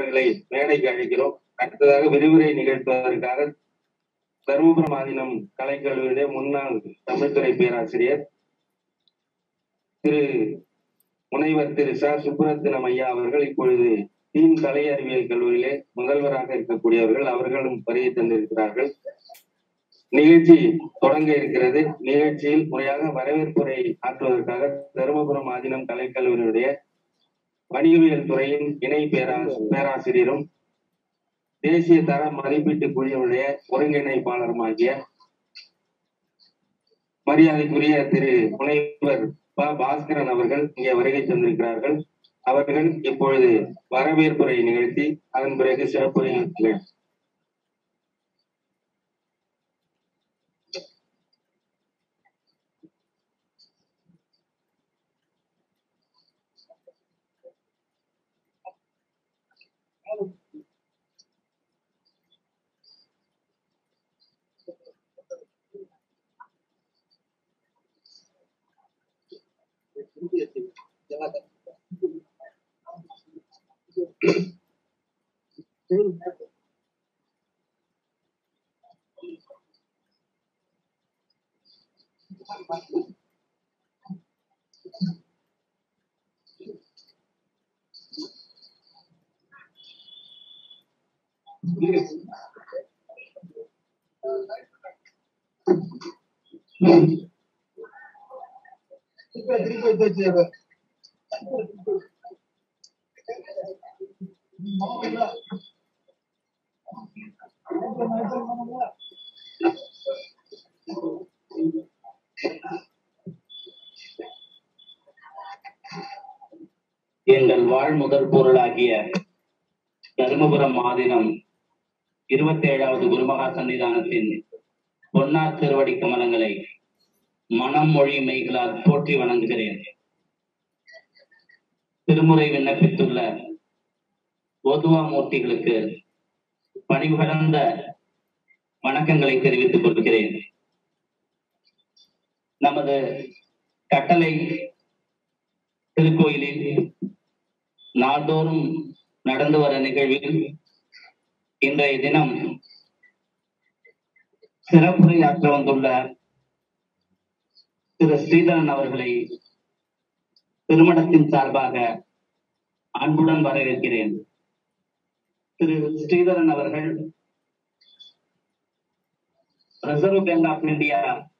அவர்களை மேடைக்கு அழைக்கிறோம் அடுத்ததாக விரிவுரை நிகழ்த்துவதற்காக தருமபுரம் ஆதீனம் கலைக்கல்லூரியுடைய முன்னாள் தமிழ்துறை பேராசிரியர் திரு முனைவர் திரு ச சுப்புரத்தினம் ஐயா அவர்கள் இப்பொழுது தீன் கலை அறிவியல் கல்லூரியிலே முதல்வராக இருக்கக்கூடியவர்கள் அவர்களும் வருகை தந்திருக்கிறார்கள் நிகழ்ச்சி தொடங்க இருக்கிறது நிகழ்ச்சியில் முறையாக வரவேற்புரை ஆற்றுவதற்காக தருமபுரம் ஆதீனம் கலைக்கல்லூரியுடைய வணிகவியல் துறையின் இணை பேரா பேராசிரியரும் தேசிய தர மதிப்பீட்டு குழுவினுடைய ஒருங்கிணைப்பாளருமாகிய மரியாதைக்குரிய திரு முனைவர் ப பாஸ்கரன் அவர்கள் இங்கே வருகை தந்திருக்கிறார்கள் அவர்கள் இப்பொழுது வரவேற்புரை நிகழ்த்தி அதன் பிறகு சிறப்புரை நிகழ்ச்சி எங்கள் வாழ் முதல் பொருளாகிய தருமபுரம் ஆதீனம் இருபத்தி ஏழாவது குருமகா சன்னிதானத்தின் பொன்னார் திருவடி கமலங்களை மனம் மொழி மெய்களால் போற்றி வணங்குகிறேன் திருமுறை விண்ணப்பித்துள்ள ஓதுவா மூர்த்திகளுக்கு பணிவு கலந்த வணக்கங்களை தெரிவித்துக் கொள்கிறேன் நமது கட்டளை திருக்கோயிலில் நாள்தோறும் நடந்து வர நிகழ்வில் இன்றைய தினம் சிறப்புரையாற்ற வந்துள்ள திரு ஸ்ரீதரன் அவர்களை திருமணத்தின் சார்பாக அன்புடன் வரவேற்கிறேன் திரு ஸ்ரீதரன் அவர்கள் Reserve Bank of India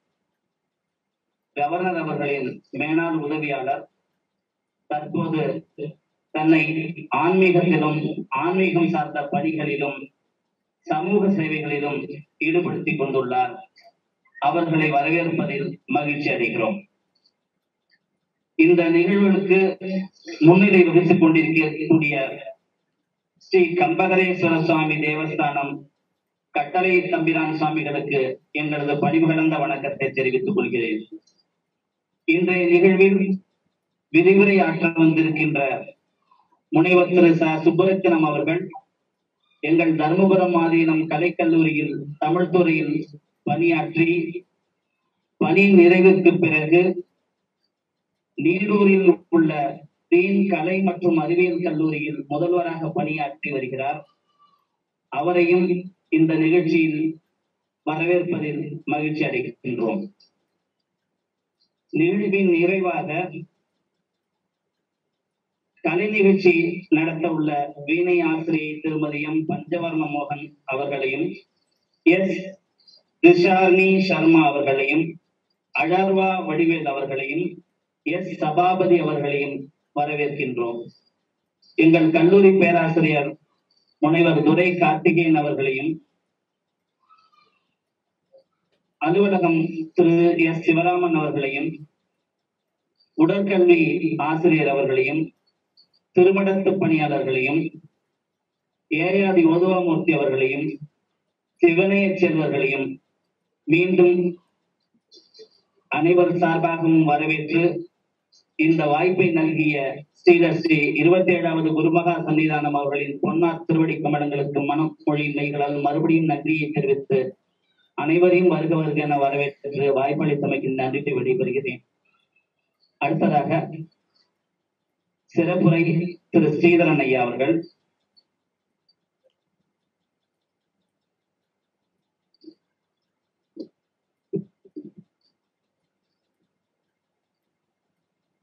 governor அவர்களின் மேலாள் உதவியாளர் தற்போது தன்னை ஆன்மீகத்திலும் ஆன்மீகம் சார்ந்த பணிகளிலும் சமூக சேவைகளிலும் ஈடுபடுத்திக் கொண்டுள்ளார் அவர்களை வரவேற்பதில் மகிழ்ச்சி அடைகிறோம் இந்த நிகழ்வுகளுக்கு முன்னிலை வகித்துக் கொண்டிருக்கக்கூடிய ஸ்ரீ கம்பகரேஸ்வர சுவாமி தேவஸ்தானம் கட்டளை தம்பிரான் சுவாமிகளுக்கு எங்களது பணிவு கலந்த வணக்கத்தை தெரிவித்துக் கொள்கிறேன் இன்றைய நிகழ்வில் விரிவுரை ஆற்ற வந்திருக்கின்ற முனைவர் திரு ச சுப்பரத்தினம் அவர்கள் எங்கள் தருமபுரம் ஆதீனம் கலைக்கல்லூரியில் தமிழ் துறையில் பணியாற்றி பணி நிறைவுக்கு பிறகு நீடூரில் உள்ள தீன் கலை மற்றும் அறிவியல் கல்லூரியில் முதல்வராக பணியாற்றி வருகிறார் அவரையும் இந்த நிகழ்ச்சியில் வரவேற்பதில் மகிழ்ச்சி அடைகின்றோம் நிகழ்வின் நிறைவாக கலை நிகழ்ச்சி நடத்த உள்ள வீணை ஆசிரியை திருமதி எம் பஞ்சவர்ண மோகன் அவர்களையும் எஸ் திஷார்னி சர்மா அவர்களையும் அழர்வா வடிவேல் அவர்களையும் எஸ் சபாபதி அவர்களையும் வரவேற்கின்றோம் எங்கள் கல்லூரி பேராசிரியர் முனைவர் துரை கார்த்திகேயன் அவர்களையும் அலுவலகம் திரு எஸ் சிவராமன் அவர்களையும் உடற்கல்வி ஆசிரியர் அவர்களையும் திருமணத்து பணியாளர்களையும் ஏயாதி ஓதுவாமூர்த்தி அவர்களையும் சிவனைய செல்வர்களையும் மீண்டும் அனைவர் சார்பாகவும் வரவேற்று இந்த வாய்ப்பை நல்கிய ஸ்ரீலர் ஸ்ரீ இருபத்தி ஏழாவது குருமகா சன்னிதானம் அவர்களின் பொன்னார் திருவடி கமலங்களுக்கு மனம் மொழி மெய்களால் மறுபடியும் நன்றியை தெரிவித்து அனைவரையும் வருக வருக என வரவேற்று வாய்ப்பளித்தமைக்கு நன்றி விடைபெறுகிறேன் அடுத்ததாக சிறப்புரை திரு ஸ்ரீதரன் ஐயா அவர்கள்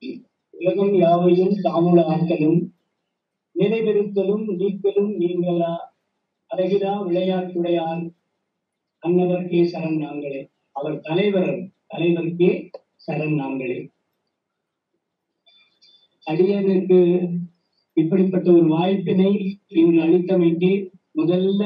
உலகம் யாவையும் தாமுல ஆக்கலும் நிலைபெறுத்தலும் நீக்கலும் நீங்களா அழகிடா விளையாட்டுடையார் அன்னவர்க்கே சரண் நாங்களே அவர் தலைவர் தலைவருக்கே சரண் நாங்களே அடியனுக்கு இப்படிப்பட்ட ஒரு வாய்ப்பினை இங்கு அளித்தமைக்கு முதல்ல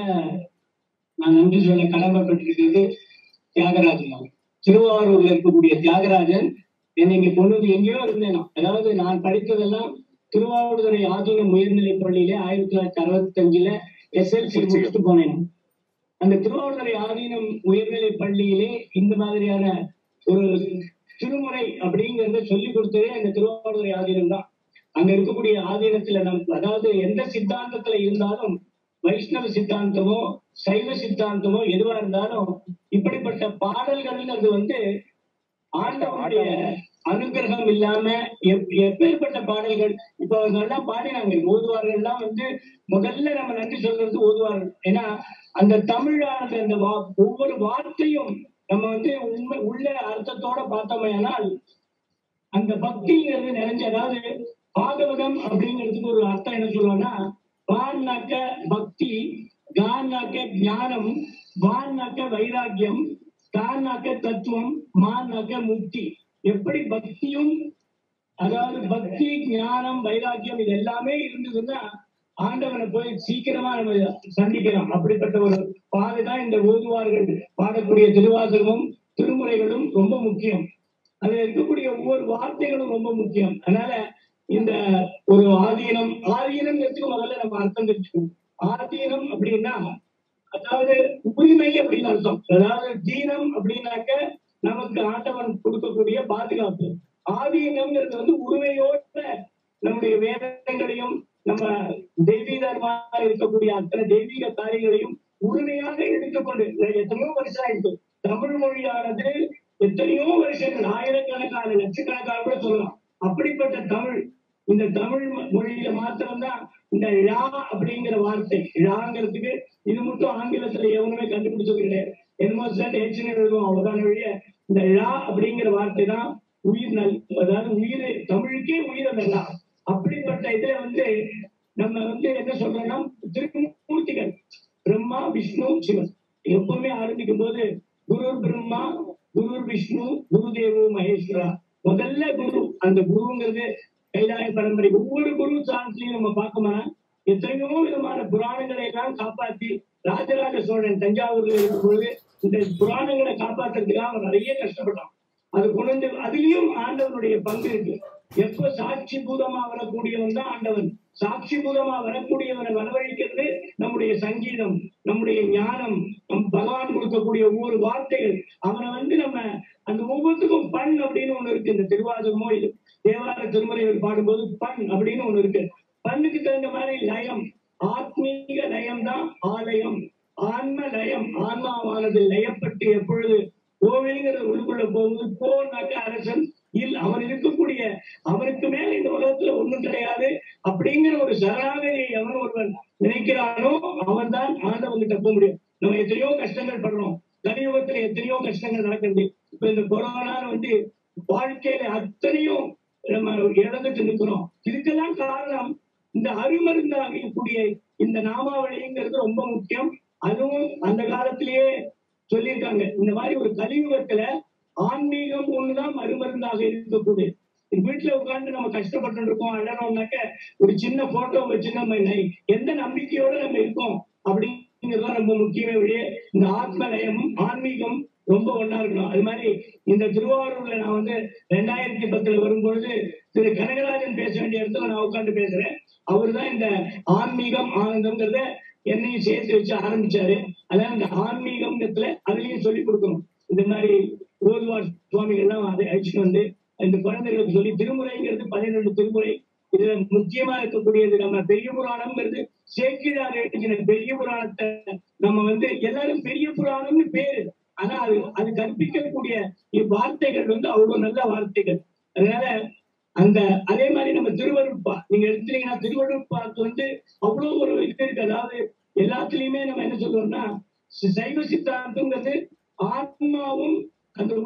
நான் நன்றி சொல்ல கடமைப்பட்டிருக்கிறது தியாகராஜன் அவர். திருவாரூர்ல இருக்கக்கூடிய தியாகராஜன் என்னை இங்க கொண்டு வந்து எங்கேயோ இருந்தேன் நான். அதாவது நான் படித்ததெல்லாம் திருவாவூர்துறை ஆதீனம் உயர்நிலைப் பள்ளியில ஆயிரத்தி தொள்ளாயிரத்தி அறுபத்தி அஞ்சுல எஸ்எல்சி முடிச்சுட்டு போனேன் நான். அந்த திருவாவூர்துறை ஆதீனம் உயர்நிலைப் பள்ளியிலே இந்த மாதிரியான ஒரு திருமுறை அப்படிங்கறத சொல்லி கொடுத்ததே அந்த திருவாவூர்துறை ஆதீனம் தான் அங்க இருக்கக்கூடிய ஆதீனத்துல நமக்கு அதாவது எந்த சித்தாந்தத்துல இருந்தாலும் வைஷ்ணவ சித்தாந்தமோ சைவ சித்தாந்தமோ எதுவா இருந்தாலும் இப்படிப்பட்ட பாடல்கள்ங்கிறது வந்து ஆண்டவனுடைய அனுகிரகம் இல்லாம எப்- எப்பேற்பட்ட பாடல்கள் இப்ப அவங்க எல்லாம் பாடினாங்க ஓதுவார்கள் எல்லாம் வந்து முதல்ல நம்ம நன்றி சொல்றது ஓதுவார்கள் ஏன்னா அந்த தமிழானது அந்த வா- ஒவ்வொரு வார்த்தையும் நம்ம வந்து உண்மை உள்ள அர்த்தத்தோட பார்த்தோமேனால் அந்த பக்திங்கிறது நிறைஞ்ச அதாவது பாகவதம் அப்படிங்கிறதுக்கு ஒரு அர்த்தம் என்ன சொல்லுவாங்கன்னா வான்னாக்க பக்தி கான்னாக்க ஞானம் வான்னாக்க வைராக்கியம் தான்னாக்க தத்துவம் மான்னாக்க முக்தி எப்படி பக்தியும் அதாவது பக்தி ஞானம் வைராக்கியம் இது எல்லாமே இருந்ததுன்னா ஆண்டவனை போய் சீக்கிரமா நம்ம சந்திக்கலாம் அப்படிப்பட்ட ஒரு பாதை தான் இந்த ஓதுவார்கள் பாடக்கூடிய திருவாசகமும் திருமுறைகளும் ரொம்ப முக்கியம் அதுல இருக்கக்கூடிய ஒவ்வொரு வார்த்தைகளும் ரொம்ப முக்கியம் அதனால இந்த ஒரு ஆதீனம் ஆதீனம்ங்கிறதுக்கு முதல்ல நம்ம அர்த்தம் தெரிஞ்சுக்கணும் ஆதீனம் அப்படின்னா அதாவது உரிமை அப்படின்னு அர்த்தம் அதாவது தீனம் அப்படின்னாக்க நமக்கு ஆண்டவன் கொடுக்கக்கூடிய பாதுகாப்பு ஆதீனம்ங்கிறது வந்து உரிமையோட நம்முடைய வேதங்களையும் நம்ம தெய்வீகமாக இருக்கக்கூடிய அத்தனை தெய்வீக காரியங்களையும் உரிமையாக எடுத்துக்கொண்டு இதுல எத்தனையோ வருஷம் ஆயிடுச்சு தமிழ் மொழியானது எத்தனையோ வருஷங்கள் ஆயிரக்கணக்கான லட்சக்கணக்கான கூட சொல்லலாம் அப்படிப்பட்ட தமிழ் இந்த தமிழ் மொ- மொழியில மாத்திரம்தான் இந்த ழா அப்படிங்கிற வார்த்தை ழாங்கிறதுக்கு இது மட்டும் ஆங்கிலத்துல எவனுமே கண்டுபிடிச்சது கிடையாது என்மோஸ்ட் ஏச்சுன்னு எழுதுவோம் அவ்வளவுதான் வழிய இந்த ழா அப்படிங்கிற வார்த்தை தான் உயிர் நல் அதாவது உயிர் தமிழுக்கே உயிர் அந்த ழா அப்படிப்பட்ட இதுல வந்து நம்ம வந்து என்ன சொல்றோம்னா திருமூர்த்திகள் பிரம்மா விஷ்ணு சிவன் எப்பவுமே ஆரம்பிக்கும் போது குரு பிரம்மா குரு விஷ்ணு குரு தேவோ மகேஸ்வரா முதல்ல குரு அந்த குருங்கிறது கைலாய பரம்பரை ஒவ்வொரு குரு சான்ஸ்லயும் நம்ம பார்க்கோம்னா எத்தனையோ விதமான புராணங்களை எல்லாம் காப்பாத்தி ராஜராஜ சோழன் தஞ்சாவூர்ல இருக்கும் பொழுது இந்த புராணங்களை காப்பாத்துறதுக்காக அவன் நிறைய கஷ்டப்பட்டான் அது கொண்டு வந்து அதுலயும் ஆண்டவனுடைய பங்கு இருக்கு எப்ப சாட்சி பூதமா வரக்கூடியவன் தான் ஆண்டவன் சாட்சி பூதமா வரக்கூடியவனை வரவழைக்கிறது நம்முடைய சங்கீதம் நம்முடைய ஞானம் நம் பகவான் கொடுக்கக்கூடிய ஒவ்வொரு வார்த்தைகள் அவனை வந்து நம்ம அந்த ஒவ்வொருத்துக்கும் பண் அப்படின்னு ஒண்ணு இருக்கு இந்த திருவாசகமோ இது தேவார திருமுறைகள் பாடும்போது பண் அப்படின்னு ஒண்ணு இருக்கு பண்ணுக்கு தகுந்த மாதிரி லயம் ஆத்மீக லயம் தான் ஆலயம் ஆன்ம லயம் ஆன்மாவானது லயப்பட்டு எப்பொழுது கோவில்ங்கிற உள்ளுக்குள்ள போகும்போது போனாக்க அரசன் இல் அவன் இருக்கக்கூடிய அவனுக்கு மேல இந்த உலகத்துல ஒண்ணும் கிடையாது அப்படிங்கிற ஒரு சரணாகதி எவன் ஒருவன் நினைக்கிறானோ அவன் தான் ஆண்டவன்கிட்ட போக முடியும் நம்ம எத்தனையோ கஷ்டங்கள் படுறோம் கலியுகத்துல எத்தனையோ கஷ்டங்கள் நடக்குது இப்ப இந்த கொரோனா வந்து வாழ்க்கையில அத்தனையும் நம்ம இழந்துட்டு நிற்கிறோம் இதுக்கெல்லாம் காரணம் இந்த அருமருந்தாகக்கூடிய இந்த நாமாவளிங்கிறது ரொம்ப முக்கியம் அதுவும் அந்த காலத்திலேயே சொல்லியிருக்காங்க இந்த மாதிரி ஒரு கலியுகத்துல ஆன்மீகம் ஒண்ணுதான் மறுமருந்தாக இருக்கக்கூடிய வீட்டுல உட்கார்ந்து நம்ம கஷ்டப்பட்டு இருக்கோம் அழறோம்னாக்க ஒரு சின்ன போட்டோ வச்சு நம்ம நை- எந்த நம்பிக்கையோட நம்ம இருக்கோம் அப்படிங்கிறதுதான் ரொம்ப முக்கியமே ஒழிய இந்த ஆத்ம லயமும் ஆன்மீகம் ரொம்ப ஒண்ணா இருக்கணும் அது மாதிரி இந்த திருவாரூர்ல நான் வந்து ரெண்டாயிரத்தி பத்துல வரும்பொழுது திரு கனகராஜன் பேச வேண்டிய இடத்துல நான் உட்கார்ந்து பேசுறேன் அவர்தான் இந்த ஆன்மீகம் ஆனந்தம்ங்கிறத என்னையும் சேர்த்து வச்சு ஆரம்பிச்சாரு அதான் இந்த ஆன்மீகம்ங்கிறதுல அதுலயும் சொல்லி கொடுக்கணும் இந்த மாதிரி ஓதுவார் சுவாமிகள் எல்லாம் அதை அழிச்சுட்டு வந்து இந்த குழந்தைகளுக்கு சொல்லி திருமுறைங்கிறது பதினெண்டு திருமுறை இதுல முக்கியமா இருக்கக்கூடியது நம்ம பெரிய புராணம்ங்கிறது சேக்கிழார் எழுதின பெரிய புராணத்தை நம்ம வந்து எல்லாரும் பெரிய புராணம்னு பேரு ஆனா அது அது கற்பிக்கக்கூடிய வார்த்தைகள் வந்து அவ்வளவு நல்ல வார்த்தைகள் அதனால அந்த அதே மாதிரி நம்ம திருவருட்பா நீங்க எடுத்தீங்கன்னா திருவருட்பாக்கு வந்து அவ்வளவு ஒரு இது இருக்கு அதாவது எல்லாத்துலயுமே நம்ம என்ன சொல்றோம்னா சி- சைவ சித்தாந்தம்ங்கிறது ஆத்மாவும் அந்த உள்ள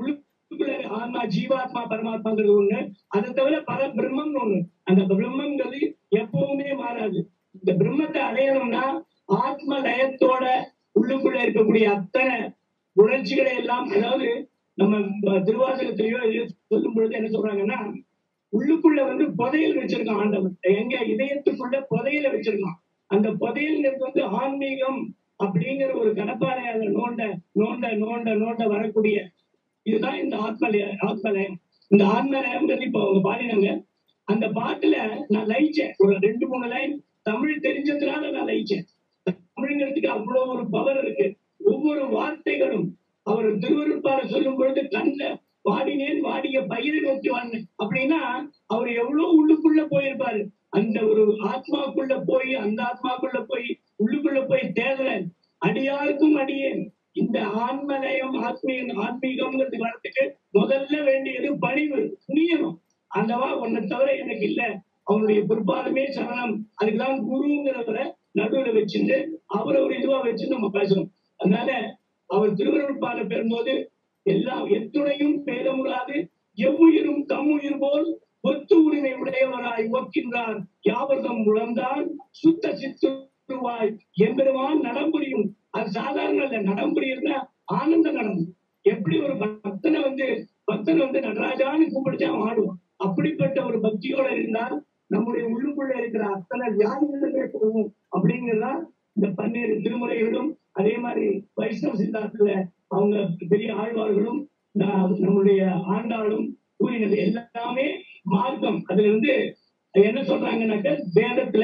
உள்ளுக்குள்ள ஆன்மா ஜீவாத்மா பரமாத்மாங்கிறது ஒண்ணு அதை தவிர பர பிரம்மம்னு ஒண்ணு அந்த பிரம்மங்கிறது எப்பவுமே மாறாது இந்த பிரம்மத்தை அடையணும்னா ஆத்ம லயத்தோட உள்ளுக்குள்ள இருக்கக்கூடிய அத்தனை உணர்ச்சிகளை எல்லாம் அதாவது நம்ம திருவாசகத்திலேயோ எதையோ சொல்லும் பொழுது என்ன சொல்றாங்கன்னா உள்ளுக்குள்ள வந்து புதையல் வச்சிருக்கான் ஆண்டவன் எங்க இதயத்துக்குள்ள புதையல வச்சிருக்கான் அந்த புதையல்ங்கிறது வந்து ஆன்மீகம் அப்படிங்கிற ஒரு கடப்பாறை அதை நோண்ட நோண்ட நோண்ட நோண்ட வரக்கூடிய இதுதான் இந்த ஆத்மலய ஆத்மலயம் இந்த ஆத்மலயம்ன்றது இப்போ அவங்க பாடினாங்க அந்த பாட்டுல நான் லயிச்சேன் ஒரு ரெண்டு மூணு லைன் தமிழ் தெரிஞ்சதுனால நான் லயிச்சேன் தமிழ்ங்கிறதுக்கு அவ்வளவு ஒரு பவர் இருக்கு ஒவ்வொரு வார்த்தைகளும் அவர் திருவருட்பால சொல்லும் பொழுது கண்ட வாடினேன் வாடிய பயிரை நோக்கி வாழ்ந்தேன் அப்படின்னா அவர் எவ்வளவு உள்ளுக்குள்ள போயிருப்பாரு அந்த ஒரு ஆத்மாக்குள்ள போய் அந்த ஆத்மாக்குள்ள போய் உள்ளுக்குள்ள போய் தேடுறேன் அடியாருக்கும் அடியேன் இந்த ஆன்மலயம் ஆத்மீகம் ஆன்மீகம்ங்கிறது வரத்துக்கு முதல்ல வேண்டியது பணிவு நியமம் அந்தவா உன்னை தவிர எனக்கு இல்ல அவனுடைய பிற்பாலுமே சரணம் அதுக்குதான் குருங்கிறவரை நடுவுல வச்சுட்டு அவரை ஒரு இதுவா வச்சு நம்ம பேசணும் அதனால அவர் திருவருட்பால பெறும்போது எல்லாம் எத்துணையும் பேதமுறாது எவ்வுயிரும் தம்முயிர் போல் ஒத்து உரிமை உடையவராய் ஒக்கின்றார் யாவர்தம் உழந்தான் சுத்த சித்துருவாய் எம்பெருமான் நடம்புரியும் அது சாதாரண இல்ல நடம்புரியுதுன்னா ஆனந்த நடனம் எப்படி ஒரு பக்தனை வந்து பக்தனை வந்து நடராஜான்னு கூப்பிடுச்சு அவன் ஆடுவான் அப்படிப்பட்ட ஒரு பக்தியோட இருந்தால் நம்முடைய உள்ளுக்குள்ள இருக்கிற அத்தனை வியாதிகளுமே போகும் அப்படிங்கிறதா இந்த பன்னீர் திருமுறைகளும் அதே மாதிரி வைஷ்ணவ சித்தாந்தத்துல அவங்க பெரிய ஆழ்வார்களும் நா- நம்முடைய ஆண்டாளும் கூறினது எல்லாமே மார்க்கம் அதுல இருந்து என்ன சொல்றாங்கன்னாக்க வேதத்துல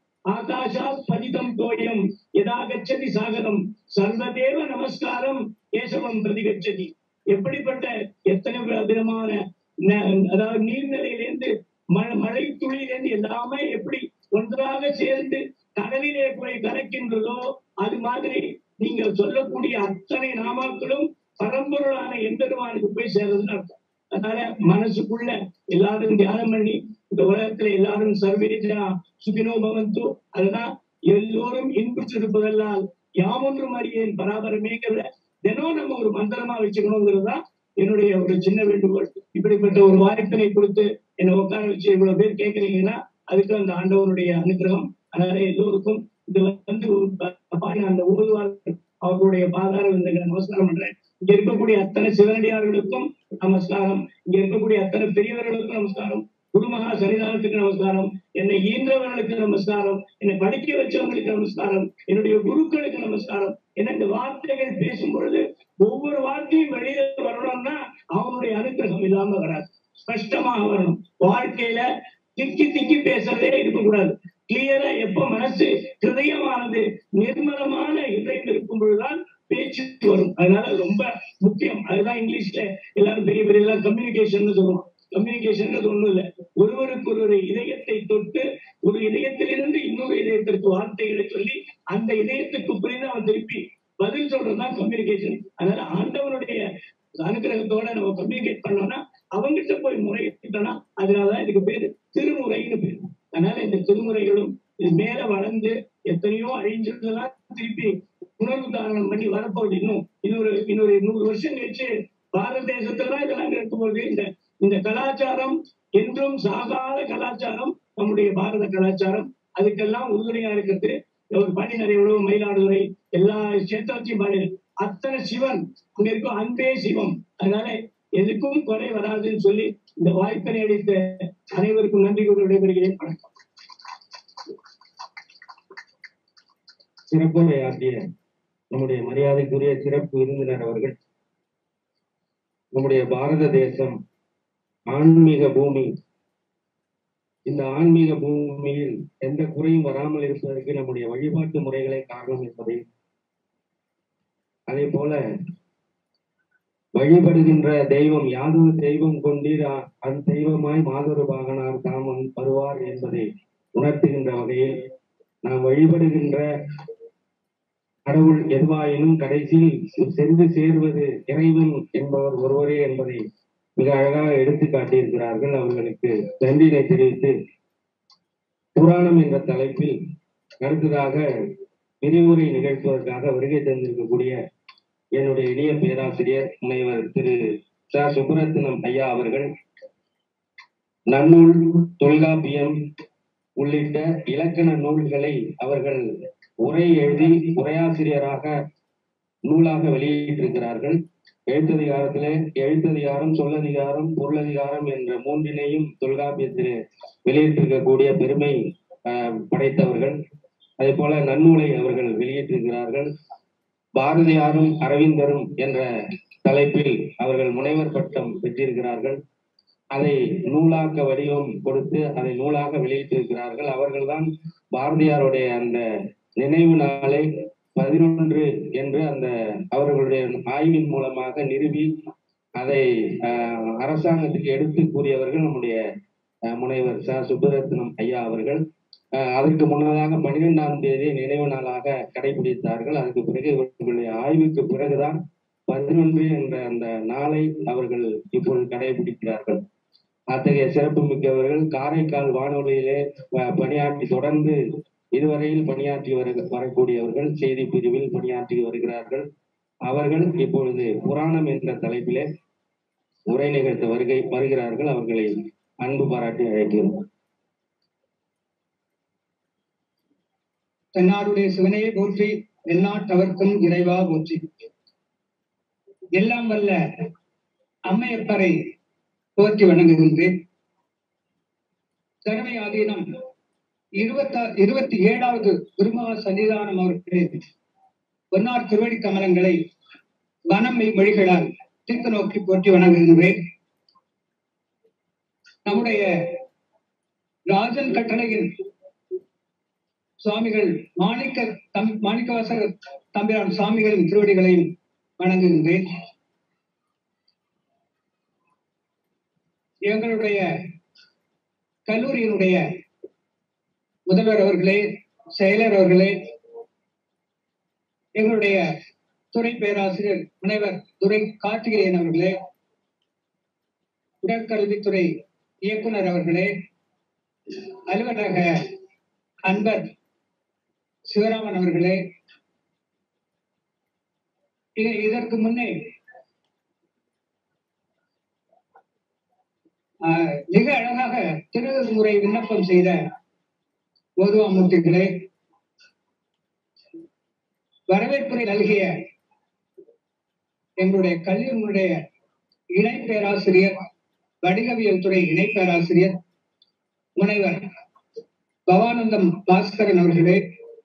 ஆகாஷா பதிதம் தோயம் யதா கச்சதி சாகரம் சர்வதேவ நமஸ்காரம் கேசவம் பிரதிகச்சதி எப்படிப்பட்ட எத்தனை விதமான ந- அதாவது நீர்நிலையிலிருந்து மழை மழை துளியிலிருந்து எல்லாமே எப்படி ஒன்றாக சேர்ந்து கடலிலே போய் கலக்கின்றதோ அது மாதிரி நீங்க சொல்லக்கூடிய அத்தனை நாமாக்களும் பரம்பொருளான எம்பெருமானுக்கு போய் சேர்றதுன்னு அர்த்தம் அதனால மனசுக்குள்ள எல்லாரும் தியானம் பண்ணி இந்த உலகத்துல எல்லாரும் சர்வேஜா சுகினோ பவந்து அதுதான் எல்லோரும் இன்புற்றிருப்பதெல்லாம் யாமொன்றும் அறியேன் பராபரமேங்கிறத தினம் நம்ம ஒரு மந்திரமா வச்சுக்கணுங்கிறது தான் என்னுடைய ஒரு சின்ன வேண்டுகோள் இப்படிப்பட்ட ஒரு வாய்ப்பினை கொடுத்து என்னை உட்கார வச்சு இவ்வளவு பேர் கேட்கறீங்கன்னா அதுக்கு அந்த ஆண்டவனுடைய அனுகிரகம் அதனால எல்லோருக்கும் இது வந்து பாருங்க அந்த ஓதுவார்கள் அவர்களுடைய பாதார விந்தங்களை நமஸ்காரம் பண்றேன் இங்க இருக்கக்கூடிய அத்தனை சிவனடியார்களுக்கும் நமஸ்காரம் இங்க இருக்கக்கூடிய அத்தனை பெரியவர்களுக்கும் நமஸ்காரம் குருமகா சன்னிதானத்துக்கு நமஸ்காரம் என்னை ஈன்றவர்களுக்கு நமஸ்காரம் என்னை படிக்க வச்சவங்களுக்கு நமஸ்காரம் என்னுடைய குருக்களுக்கு நமஸ்காரம் என்ன இந்த வார்த்தைகள் பேசும் பொழுது ஒவ்வொரு வார்த்தையும் வெளியில வரணும்னா அவனுடைய அனுகிரகம் இல்லாம வராது ஸ்பஷ்டமாக வரணும் வாழ்க்கையில திக்கி திக்கி பேசுறதே இருக்கக்கூடாது கிளியரா எப்ப மனசு ஹிருதயமானது நிர்மலமான இதயம் இருக்கும் பொழுதுதான் பேச்சு வரும் அதனால ரொம்ப முக்கியம் அதுதான் இங்கிலீஷ்ல எல்லாரும் பெரிய பெரிய எல்லாம் கம்யூனிகேஷன் சொல்லுவோம் கம்யூனிகேஷன் ஒண்ணும் இல்ல ஒருவருக்கு ஒரு இதயத்தை தொட்டு ஒரு இதயத்திலிருந்து இன்னொரு இதயத்திற்கு வார்த்தைகளை சொல்லி அந்த இதயத்துக்கு புரிந்து அவன் திருப்பி பதில் சொல்றதுதான் கம்யூனிகேஷன் அதனால ஆண்டவனுடைய அனுகிரகத்தோட நம்ம கம்யூனிகேட் பண்ணோம்னா அவங்கிட்ட போய் முறையிட்டோம்னா அதனாலதான் இதுக்கு பேரு திருமுறைன்னு பேரு அதனால இந்த திருமுறைகளும் இது மேல வளர்ந்து எத்தனையோ அழிஞ்சதெல்லாம் திருப்பி உணர்வு தாரணம் பண்ணி வரப்போகுது இன்னும் இன்னொரு இன்னொரு நூறு வருஷம் கழிச்சு பாரத தேசத்துலதான் இதெல்லாம் இருக்கும்போது இந்த இந்த கலாச்சாரம் என்றும் சாகாத கலாச்சாரம் நம்முடைய பாரத கலாச்சாரம் அதுக்கெல்லாம் உறுதுணையா இருக்கிறது ஒரு பாடினார் எவ்வளவு மயிலாடுதுறை எல்லா கஷேத்திரத்தையும் பாடினார் அத்தனை சிவன் அங்க இருக்கும் அன்பே சிவம் அதனால எதுக்கும் குறை வராதுன்னு சொல்லி இந்த வாய்ப்பினை அளித்த அனைவருக்கும் நன்றி கூறி விடைபெறுகிறேன் வணக்கம் சிறப்புரை ஆற்றிய நம்முடைய மரியாதைக்குரிய சிறப்பு விருந்தினர் அவர்கள் நம்முடைய பாரத தேசம் ஆன்மீக பூமி இந்த ஆன்மீக பூமியில் எந்த குறையும் வராமல் இருப்பதற்கு நம்முடைய வழிபாட்டு முறைகளே காரணம் என்பதை அதே போல வழிபடுகின்ற தெய்வம் யாதொரு தெய்வம் கொண்டீர் அ- அது தெய்வமாய் மாதொரு பாகனார் தாமம் வருவார் என்பதை உணர்த்துகின்ற வகையில் நாம் வழிபடுகின்ற கடவுள் எதுவாயினும் கடைசியில் சென்று சேர்வது இறைவன் என்பவர் ஒருவரே என்பதை மிக அழகாக எடுத்து காட்டியிருக்கிறார்கள் அவர்களுக்கு நன்றினை தெரிவித்து புராணம் என்ற தலைப்பில் அடுத்ததாக விரிவுரை நிகழ்த்துவதற்காக வருகை தந்திருக்கக்கூடிய என்னுடைய இனிய பேராசிரியர் முனைவர் திரு ச சுப்ரத்தினம் ஐயா அவர்கள் நன்னூல் தொல்காப்பியம் உள்ளிட்ட இலக்கண நூல்களை அவர்கள் உரை எழுதி உரையாசிரியராக நூலாக வெளியிட்டிருக்கிறார்கள் எழுத்ததிகாரத்திலே எழுத்ததிகாரம் சொல்லதிகாரம் பொருளதிகாரம் என்ற மூன்றினையும் தொல்காப்பியத்திலே வெளியிட்டிருக்கக்கூடிய பெருமை ஆஹ், படைத்தவர்கள் அதே போல நன்னூலை அவர்கள் வெளியிட்டிருக்கிறார்கள் பாரதியாரும் அரவிந்தரும் என்ற தலைப்பில் அவர்கள் முனைவர் பட்டம் பெற்றிருக்கிறார்கள் அதை நூலாக்க வடிவம் கொடுத்து அதை நூலாக வெளியிட்டிருக்கிறார்கள் அவர்கள்தான் பாரதியாருடைய அந்த நினைவு நாளை பதினொன்று என்று அந்த அவர்களுடைய ஆய்வின் மூலமாக நிறுவி அதை ஆஹ், அரசாங்கத்துக்கு எடுத்து கூறியவர்கள் நம்முடைய ஆஹ், முனைவர் ச சுப்பரத்னம் ஐயா அவர்கள் ஆஹ், அதற்கு முன்னதாக பன்னிரெண்டாம் தேதி நினைவு நாளாக கடைபிடித்தார்கள் அதுக்கு பிறகு இவர்களுடைய ஆய்வுக்கு பிறகுதான் பதினொன்று என்ற அந்த நாளை அவர்கள் இப்பொழுது கடைபிடிக்கிறார்கள் அத்தகைய சிறப்பு மிக்கவர்கள் காரைக்கால் வானொலியிலே ப- பணியாற்றி தொடர்ந்து இதுவரையில் பணியாற்றி வரு வரக்கூடியவர்கள் செய்தி பிரிவில் பணியாற்றி வருகிறார்கள் அவர்கள் இப்பொழுது புராணம் என்ற தலைப்பிலே உரை நிகழ்த்த வருகை வருகிறார்கள் அவர்களை அன்பு பாராட்டி அழைக்கிறோம் தென்னாடுடைய சிவனையே போற்றி எந்நாட்டவர்க்கும் இறைவா போற்றி எல்லாம் வல்ல அம்மையப்பரை போற்றி வணங்குகின்றேன் தருமை ஆதீனம் இருபத்தா இருபத்தி ஏழாவது குருமகா சன்னிதானம் அவர்களே பொன்னார் திருவடி கமலங்களை வனமை மொழிகளால் தீர்க்க நோக்கி போற்றி வணங்குகின்றேன் நம்முடைய ராஜன் கட்டளையின் சுவாமிகள் மாணிக்க தம் மாணிக்கவாசகர் தம்பிரான் சுவாமிகளின் திருவடிகளையும் வணங்குகின்றேன் எங்களுடைய கல்லூரியினுடைய முதல்வர் அவர்களே செயலர் அவர்களே எங்களுடைய துறை பேராசிரியர் முனைவர் துரை கார்த்திகேயன் அவர்களே உடற்கல்வித்துறை இயக்குனர் அவர்களே அலுவலக அன்பர் சிவராமன் அவர்களே இ- இதற்கு முன்னே ஆஹ், மிக அழகாக திருமுறை விண்ணப்பம் செய்த ஓதுவாமூர்த்திகளே வரவேற்புரை நல்கிய எங்களுடைய கல்லூரியினுடைய இணை பேராசிரியர் வணிகவியல் துறை இணை பேராசிரியர் முனைவர் பவானந்தம் பாஸ்கரன் அவர்களே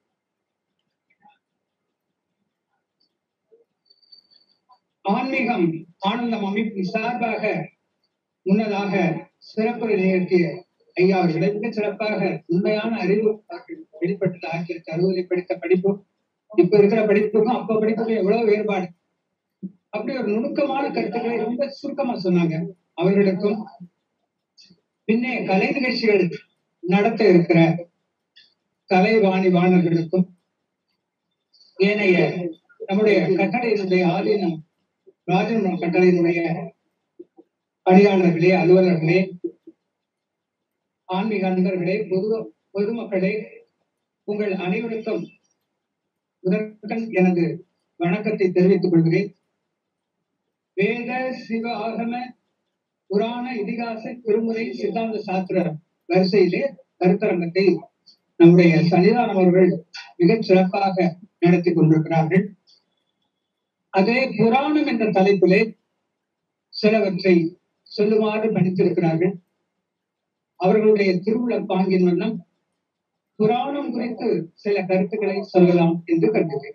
ஆன்மீகம் ஆனந்தம் அமைப்பின் சார்பாக முன்னதாக சிறப்புரை நிகழ்த்திய ஐயா அவர்களை மிக சிறப்பாக உண்மையான அறிவு வெளிப்பட்டது ஆயிரத்தி அறுபதை படித்த படிப்பு இப்ப இருக்கிற படிப்புக்கும் அப்ப படிப்புக்கும் எவ்வளவு வேறுபாடு அப்படி ஒரு நுணுக்கமான கருத்துக்களை ரொம்ப சுருக்கமா சொன்னாங்க அவர்களுக்கும் பின்னே கலை நிகழ்ச்சிகள் நடத்த இருக்கிற கலைவாணி வாணர்களுக்கும் ஏனைய நம்முடைய கட்டளையினுடைய ஆதீனம் ராஜன் கட்டளையினுடைய பணியாளர்களே அலுவலர்களே ஆன்மீக அன்பர்களே பொது பொதுமக்களே உங்கள் அனைவருக்கும் முதற்கண் எனது வணக்கத்தை தெரிவித்துக் கொள்கிறேன் வேத சிவ ஆகம புராண இதிகாச திருமுறை சித்தாந்த சாஸ்திர வரிசையிலே கருத்தரங்கத்தை நம்முடைய சன்னிதானம் அவர்கள் மிகச் சிறப்பாக நடத்தி கொண்டிருக்கிறார்கள் அதே புராணம் என்ற தலைப்பிலே சிலவற்றை சொல்லுமாறு படித்திருக்கிறார்கள் அவர்களுடைய திருவுள பாங்கின் வண்ணம் புராணம் குறித்து சில கருத்துக்களை சொல்லலாம் என்று கருதுகிறேன்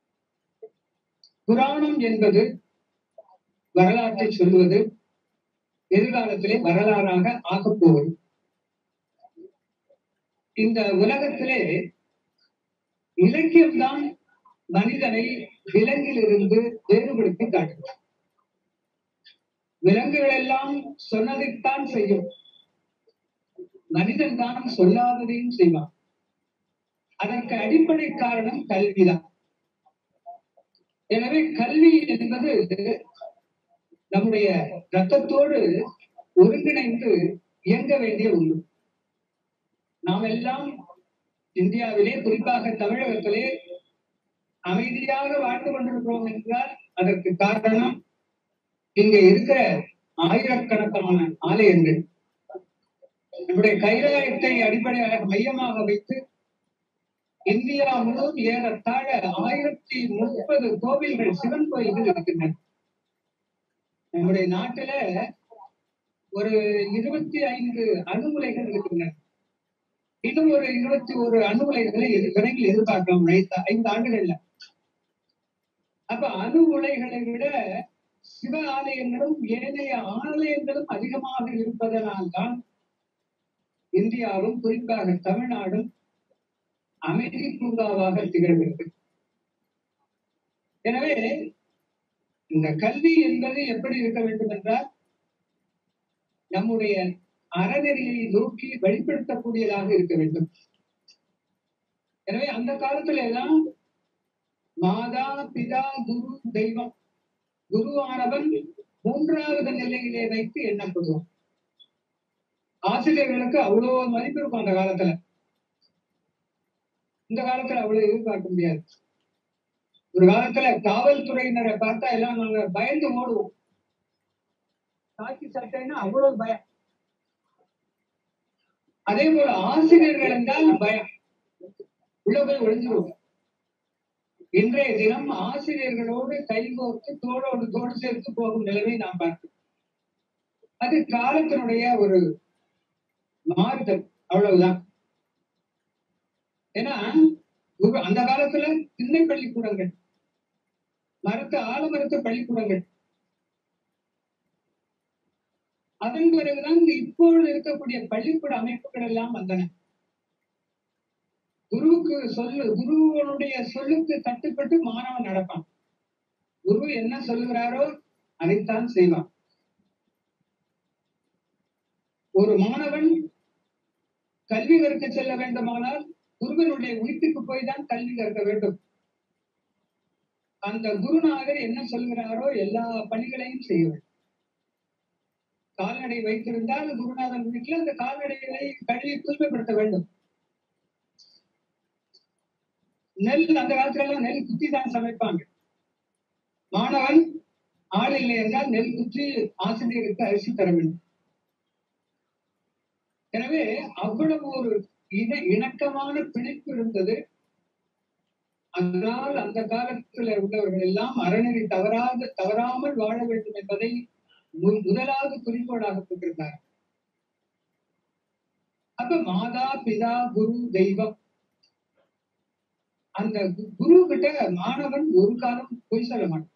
புராணம் என்பது வரலாற்றை சொல்லுவது எதிர்காலத்திலே வரலாறாக ஆகப் போவது இந்த உலகத்திலே இலக்கியம்தான் மனிதனை விலங்கிலிருந்து வேறுபடுத்தி காட்டுகிறது விலங்குகள் எல்லாம் சொன்னதைத்தான் செய்யும் மனிதன் தான் சொல்லாததையும் செய்வான் அதற்கு அடிப்படை காரணம் கல்விதான் எனவே கல்வி என்பது நம்முடைய ரத்தத்தோடு ஒருங்கிணைந்து இயங்க வேண்டிய ஒன்று நாம் எல்லாம் இந்தியாவிலே குறிப்பாக தமிழகத்திலே அமைதியாக வாழ்ந்து கொண்டிருக்கிறோம் என்றால் அதற்கு காரணம் இங்க இருக்கிற ஆயிரக்கணக்கான ஆலயங்கள் நம்முடைய கைலாயத்தை அடிப்படையாக மையமாக வைத்து இந்தியா முழுவதும் ஏறத்தாழ ஆயிரத்தி முப்பது கோவில்கள் சிவன் கோயில்கள் இருக்கின்றன நம்முடைய நாட்டில ஒரு இருபத்தி ஐந்து அணுகுலைகள் இருக்கின்றன இன்னும் ஒரு இருபத்தி ஒரு அணுகுலைகளை எதிர் விரைவில் எதிர்பார்க்கலாம் ஐந்து ஐந்து ஆண்டுகள்ல அப்ப அணு உலைகளை விட சிவ ஆலயங்களும் ஏனைய ஆலயங்களும் அதிகமாக இருப்பதனால் தான் இந்தியாவும் குறிப்பாக தமிழ்நாடும் அமைதி பூங்காவாக திகழ்கிறது எனவே இந்த கல்வி என்பது எப்படி இருக்க வேண்டும் என்றால் நம்முடைய அறநெறியை நோக்கி வெளிப்படுத்தக்கூடியதாக இருக்க வேண்டும் எனவே அந்த காலத்துல எல்லாம் மாதா பிதா குரு தெய்வம் குருவானவன் மூன்றாவது நிலையிலே வைத்து எண்ணப்படுவான் ஆசிரியர்களுக்கு அவ்வளவு மதிப்பு இருக்கும் அந்த காலத்துல இந்த காலத்துல அவ்வளவு எதிர்பார்க்க முடியாது ஒரு காலத்துல காவல்துறையினரை பார்த்தா எல்லாம் நாங்க பயந்து ஓடுவோம் காக்கி சட்டைன்னா அவ்வளவு பயம் அதே போல ஆசிரியர்கள் என்றால் பயம் உள்ள போய் ஒளிஞ்சிருவோம் இன்றைய தினம் ஆசிரியர்களோடு கைகோர்த்து தோளோடு தோடு சேர்த்து போகும் நிலைமை நாம் பார்க்கிறோம் அது காலத்தினுடைய ஒரு மாறுதல் அவ்வளவுதான் ஏன்னா குரு- அந்த காலத்துல திண்ணை பள்ளிக்கூடங்கள் மரத்து ஆலமரத்து பள்ளிக்கூடங்கள் அதன் பிறகுதான் இந்த இப்பொழுது இருக்கக்கூடிய பள்ளிக்கூட அமைப்புகள் எல்லாம் வந்தன குருவுக்கு சொல்லு குருவனுடைய சொல்லுக்கு கட்டுப்பட்டு மாணவன் நடப்பான் குரு என்ன சொல்லுகிறாரோ அதைத்தான் செய்வான் ஒரு மாணவன் கல்வி கற்க செல்ல வேண்டுமானால் குருவனுடைய வீட்டுக்கு போய் தான் கல்வி கற்க வேண்டும் அந்த குருநாதர் என்ன சொல்கிறாரோ எல்லா பணிகளையும் செய்ய வேண்டும் கால்நடை வைத்திருந்தால் குருநாதன் வீட்டில் அந்த கால்நடைகளை கழுவி தூய்மைப்படுத்த வேண்டும் நெல் அந்த காலத்துல எல்லாம் நெல் குத்தி தான் சமைப்பாங்க மாணவன் ஆள் இல்லை என்றால் நெல் குத்தி ஆசிரியருக்கு அரிசி தர வேண்டும் எனவே அவ்வளவு ஒரு இன இணக்கமான பிணைப்பு இருந்தது அதனால் அந்த காலத்துல உள்ளவர்கள் எல்லாம் அறநெறி தவறாத தவறாமல் வாழ வேண்டும் என்பதை மு- முதலாவது குறிக்கோளாக கொண்டிருந்தார் அப்ப மாதா பிதா குரு தெய்வம் அந்த கு- குரு கிட்ட மாணவன் ஒரு காலம் பொய் சொல்ல மாட்டான்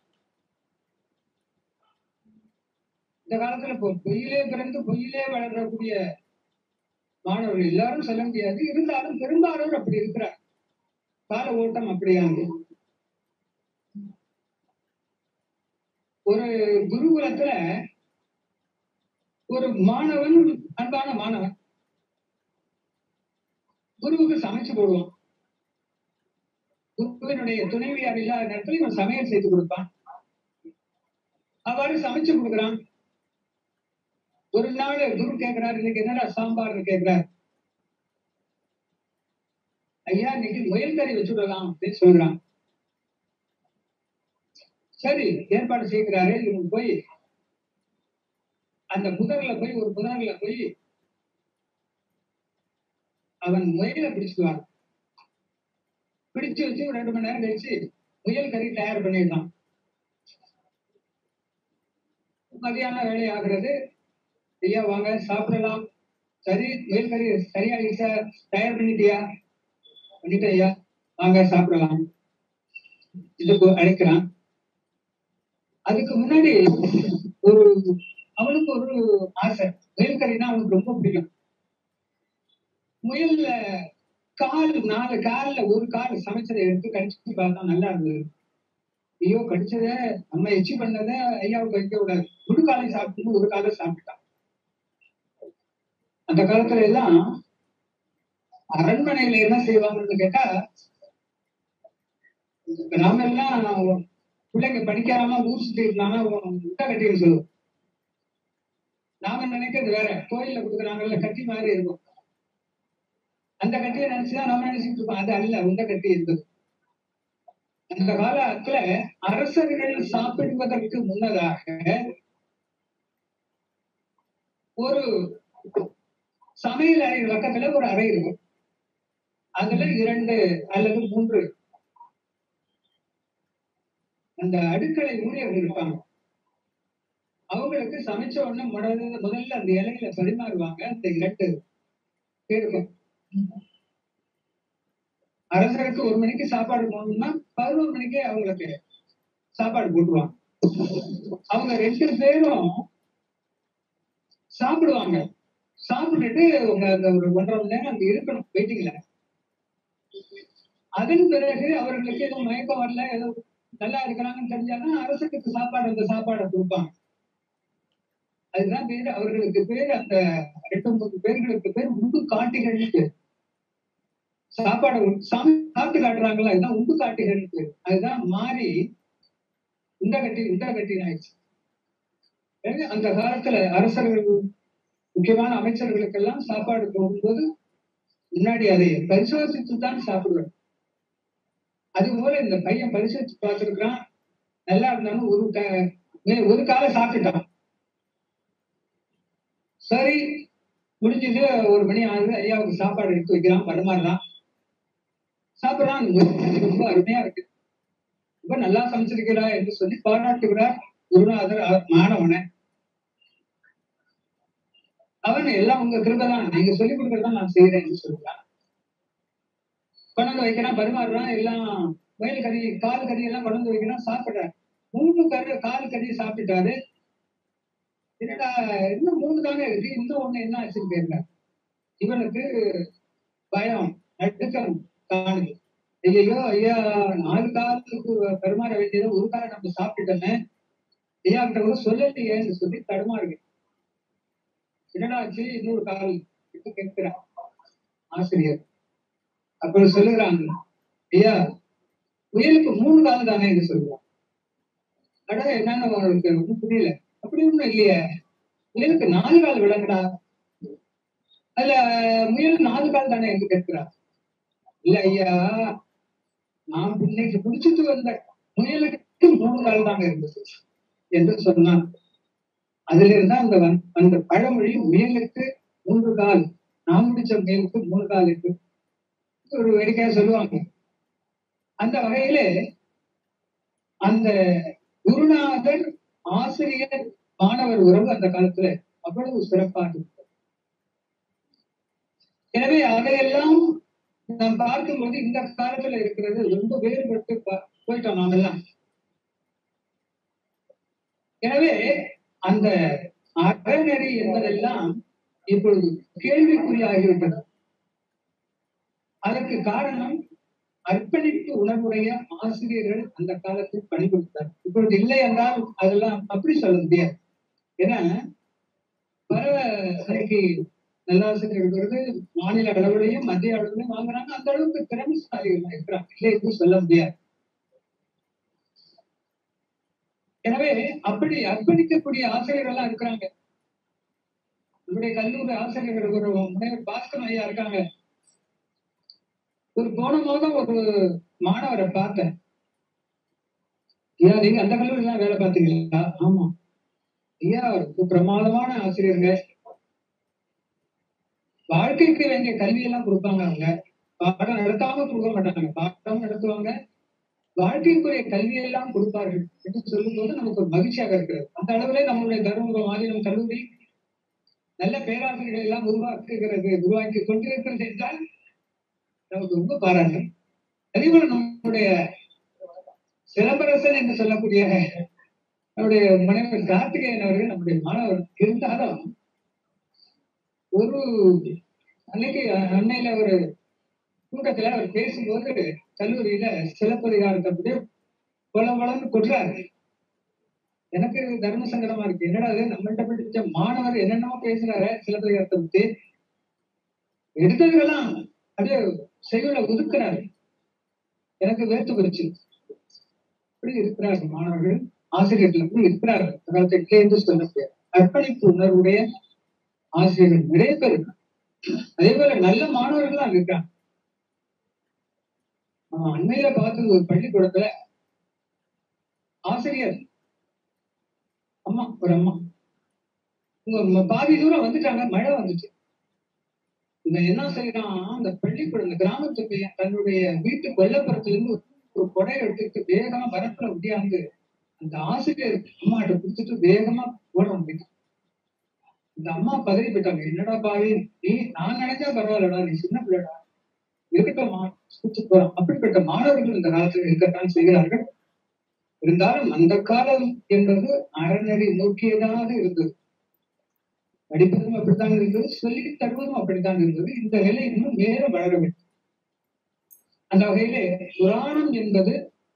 இந்த காலத்துல இப்போ பொய்யிலே பிறந்து பொய்யிலே வளரக்கூடிய மாணவர்கள் எல்லாரும் சொல்ல முடியாது இருந்தாலும் பெரும்பாலோர் அப்படி இருக்கிறார் கால ஓட்டம் அப்படியாங்க ஒரு குருகுலத்துல ஒரு மாணவன் அன்பான மாணவன் குருவுக்கு சமைச்சு போடுவான் குருவினுடைய துணைவியார் இல்லாத நேரத்துல இவன் சமையல் செய்து கொடுப்பான் அவ்வாறு சமைச்சு கொடுக்குறான் ஒரு நாள் குரு கேட்கிறார் இன்னைக்கு என்னடா சாம்பார்னு கேட்கிறார் ஐயா இன்னைக்கு முயல் கறி வச்சுடலாம் அப்படின்னு சொல்றான் சரி ஏற்பாடு செய்கிறாரு இவன் போய் அந்த புதர்ல போய் ஒரு புதர்ல போய் அவன் முயலை பிடிச்சிட்டு வரான் பிடிச்சு வச்சு ஒரு ரெண்டு மணி நேரம் கழிச்சு முயல் கறி தயார் பண்ணிடுறான் மதியான வேலை ஆகிறது ஐயா வாங்க சாப்பிடலாம் சரி முயல் கறி சரியாகிடுச்சா தயார் பண்ணிட்டியா பண்ணிட்டேன் ஐயா வாங்க சாப்பிடலாம் இதுக்கு அழைக்கிறான் அதுக்கு முன்னாடி ஒரு அவனுக்கு ஒரு ஆசை முயல் கறினா அவனுக்கு ரொம்ப பிடிக்கும் முயல்ல கால் நாலு கால்ல ஒரு கால் சமைச்சதை எடுத்து கடிச்சு பார்த்தா நல்லா இருந்தது ஐயோ கடிச்சத நம்ம எச்சி பண்ணத ஐயாவுக்கு வைக்க கூடாது ஒரு காலை சாப்பிட்டு ஒரு காலை சாப்பிட்டான் அந்த காலத்துல எல்லாம் அரண்மனையில என்ன செய்வாங்கன்னு கேட்டா நாம எல்லாம் பிள்ளைங்க படிக்காம ஊர் சுத்தி இருந்தாங்கன்னா முட்டை கட்டின்னு சொல்லுவோம் நாம நினைக்கிறது வேற கோயில்ல கொடுக்குறாங்கல்ல கட்டி மாதிரி இருக்கும் அந்த கட்டியை நினைச்சுதான் நம்ம நினைச்சிட்டு இருக்கோம் அது அல்ல உந்த கட்டி இருந்தது அந்த காலத்துல அரசர்கள் சாப்பிடுவதற்கு முன்னதாக ஒரு சமையல் அறை பக்கத்துல ஒரு அறை இருக்கும் அதுல இரண்டு அல்லது மூன்று அந்த அடுக்களை ஊழியர்கள் இருப்பாங்க அவங்களுக்கு சமைச்ச உடனே முதல்ல முதல்ல அந்த இலையில பரிமாறுவாங்க அந்த இரண்டு பேருக்கும் அரசருக்கு ஒரு மணிக்கு சாப்பாடு போகணும்னா பதினோரு மணிக்கே அவங்களுக்கு சாப்பாடு போட்டுருவாங்க அவங்க ரெண்டு பேரும் சாப்பிடுவாங்க சாப்பிட்டுட்டு உங்க அந்த ஒரு ஒன்றரை மணி நேரம் அங்க இருக்கணும் வெயிட்டிங்ல அதன் பிறகு அவர்களுக்கு எதுவும் மயக்கம் வரல ஏதோ நல்லா இருக்கிறாங்கன்னு தெரிஞ்சாங்கன்னா அரசுக்கு சாப்பாடு அந்த சாப்பாடை கொடுப்பாங்க அதுதான் பேரு அவர்களுக்கு பேர் அந்த ரெண்டு மூணு பேர்களுக்கு பேர் உண்டு காட்டிகள்னு பேர் சாப்பாடு உண்டு- சாமி சாப்பிட்டு காட்டுறாங்களா இதுதான் உண்டு காட்டிகள்னு பேர் அதுதான் மாறி உண்ட கட்டி உண்ட கட்டி ஆயிடுச்சு எனவே அந்த காலத்துல அரசர்கள் முக்கியமான அமைச்சர்களுக்கெல்லாம் சாப்பாடு போகும்போது முன்னாடி அதை பரிசோதித்து தான் சாப்பிடுவார் அது போல இந்த பையன் பரிசோதிச்சு பார்த்திருக்கிறான் நல்லா இருந்தாலும் ஒரு க- மே- ஒரு காலை சாப்பிட்டுட்டான் சரி முடிஞ்சது ஒரு மணி ஆகுது ஐயாவுக்கு சாப்பாடு எடுத்து வைக்கிறான் பரிமாறலாம் சாப்பிடுறான் அது ரொம்ப அருமையா இருக்கு ரொம்ப நல்லா சமைச்சிருக்கிறா என்று சொல்லி பாராட்டுகிறார் குருநாதர் அவர் மாணவனை அவன் எல்லாம் உங்க கிருபதான் நீங்க சொல்லி கொடுக்கறதான் நான் செய்யறேன்னு சொல்றான் கொண்டாந்து வைக்கிறான் பரிமாறுறான் எல்லாம் வயல் கறி கால் கறி எல்லாம் கொண்டாந்து வைக்கிறான் சாப்பிடுறான் மூணு கறி கால் கறி சாப்பிட்டுட்டாரு என்னடா இன்னும் மூணு தானே இருக்கு இன்னும் ஒண்ணு என்ன ஆச்சுன்னு தெரியல இவனுக்கு பயம் நடுக்கம் காணுது ஐயோ ஐயா நாலு காலத்துக்கு பரிமாற வேண்டியதை ஒரு காலம் நம்ம சாப்பிட்டுட்டோமே ஐயா கிட்ட கூட சொல்லலையேன்னு சொல்லி தடுமாறுங்க என்னடா ஆச்சு இன்னொரு கால் என்று கேட்கிறான் ஆசிரியர் அப்புறம் சொல்லுகிறாங்க ஐயா புயலுக்கு மூணு கால் தானே என்று சொல்லுவான் அட என்னன்னு அவனுக்கு ஒண்ணும் புரியல அப்படி ஒண்ணும் இல்லையே முயலுக்கு நாலு கால் விளங்குடா அதுல முயல் நாலு கால் தானே என்று கேட்கிறா இல்ல ஐயா நான் இன்னைக்கு பிடிச்சிட்டு வந்த முயலுக்கு மூணு கால் தாங்க இருந்தது என்று சொன்னான் அதுல இருந்தா அந்த வந்- அந்த பழமொழி முயலுக்கு மூன்று கால் நான் முடிச்ச முயலுக்கு மூணு கால் இருக்கு ஒரு வேடிக்கையா சொல்லுவாங்க அந்த வகையிலே அந்த குருநாதர் ஆசிரியர் மாணவர் உறவு அந்த காலத்துல அவ்வளவு சிறப்பாக இருந்தது எனவே அதையெல்லாம் நாம் பார்க்கும்போது இந்த காலத்துல இருக்கிறது ரொம்ப வேறுபட்டு பா- போயிட்டோம் நாம் எல்லாம் எனவே அந்த அறநெறி என்பதெல்லாம் இப்பொழுது கேள்விக்குறியாகிவிட்டது அதற்கு காரணம் அர்ப்பணிப்பு உணர்வுடைய ஆசிரியர்கள் அந்த காலத்தில் பணிபுரித்தார் இப்பொழுது இல்லை என்றால் அதெல்லாம் அப்படி சொல்ல முடியாது ஏன்னா வர இன்னைக்கு நல்லாசிரியர் விருது மாநில அளவிலையும் மத்திய அளவிலையும் வாங்குறாங்க அந்த அளவுக்கு திறமைசாலிகள் இருக்கிறாங்க இல்லை என்று சொல்ல முடியாது எனவே அப்படி அர்ப்பணிக்கக்கூடிய ஆசிரியர்கள் எல்லாம் இருக்கிறாங்க நம்முடைய கல்லூரி ஆசிரியர்கள் ஒரு முனைவர் பாஸ்கர் ஐயா இருக்காங்க ஒரு போன மாதம் ஒரு மாணவரை பார்த்தேன் ஐயா நீங்க அந்த கல்லூரில வேலை பார்த்தீங்களா ஆமா ஐயா ஒரு பிரமாதமான ஆசிரியருங்க வாழ்க்கைக்கு வேண்டிய கல்வி எல்லாம் கொடுப்பாங்க அவங்க பாடம் நடத்தாம கொடுக்க மாட்டாங்க பாடம் நடத்துவாங்க வாழ்க்கைக்குரிய கல்வி எல்லாம் கொடுப்பார்கள் என்று சொல்லும்போது நமக்கு ஒரு மகிழ்ச்சியாக இருக்கிறது அந்த அளவிலே நம்மளுடைய தருமபுரம் மாநிலம் கல்லூரி நல்ல பேராசிரியர்கள் எல்லாம் உருவாக்குகிறது உருவாக்கி கொண்டிருக்கிறது என்றால் நமக்கு ரொம்ப பாராட்டு அதே போல நம்முடைய சிலம்பரசன் என்று சொல்லக்கூடிய நம்முடைய மனைவர் கார்த்திகேயன் அவர்கள் நம்முடைய மாணவர் இருந்தாலும் ஒரு அன்னைக்கு அன்னையில ஒரு கூட்டத்துல அவர் பேசும்போது கல்லூரியில சிலப்பதிகாரத்தை அப்படியே கொல கொலன்னு கொட்டுறாரு எனக்கு தர்ம சங்கடமா இருக்கு என்னடா இது நம்மள்ட்ட படிச்ச மாணவர் என்னென்னமோ பேசுறாரு சிலப்பதிகாரத்தை பத்தி எடுத்ததுக்கெல்லாம் அப்படியே செய்யுள ஒதுக்குறாரு எனக்கு வேர்த்து போச்சு இப்படி இருக்கிறார்கள் மாணவர்கள் ஆசிரியர்கள் அப்படி இருக்கிறார்கள் அதாவது இல்லை என்று சொல்ல முடியாது அர்ப்பணிப்பு உணர்வுடைய ஆசிரியர்கள் நிறைய பேர் இருக்காங்க அதே போல நல்ல மாணவர்கள் தான் இருக்காங்க நான் அண்மையில பார்த்தது ஒரு பள்ளிக்கூடத்துல ஆசிரியர் அம்மா ஒரு அம்மா உங்க பாதி தூரம் வந்துட்டாங்க மழை வந்துச்சு இவன் என்ன செய்யறான் அந்த பள்ளிக்கூடம் இந்த கிராமத்து பையன் தன்னுடைய வீட்டு கொல்லப்புறத்துல இருந்து ஒரு கொடையை எடுத்துக்கிட்டு வேகமா வரப்புல ஒடியாந்து அந்த ஆசிரியர் அம்மாட்ட கொடுத்துட்டு வேகமா ஓடுறான் வீட்டுக்கு இந்த அம்மா பதறி போயிட்டாங்க என்னடா பாவி நீ நான் நினைச்சா பரவாயில்லடா நீ சின்ன பிள்ளைடா இருக்கட்டும் கூட்டு போறான் அப்படிப்பட்ட மாணவர்கள் இந்த காலத்துல இருக்கத்தான் செய்கிறார்கள் இருந்தாலும் அந்த காலம் என்பது அறநெறி நோக்கியதாக இருந்தது படிப்பதும் அப்படித்தான் இருந்தது சொல்லி தருவதும் அப்படித்தான் இருந்தது இந்த நிலை இன்னும் மேலும் வளர வேண்டும் அந்த வகையிலே புராணம் என்பது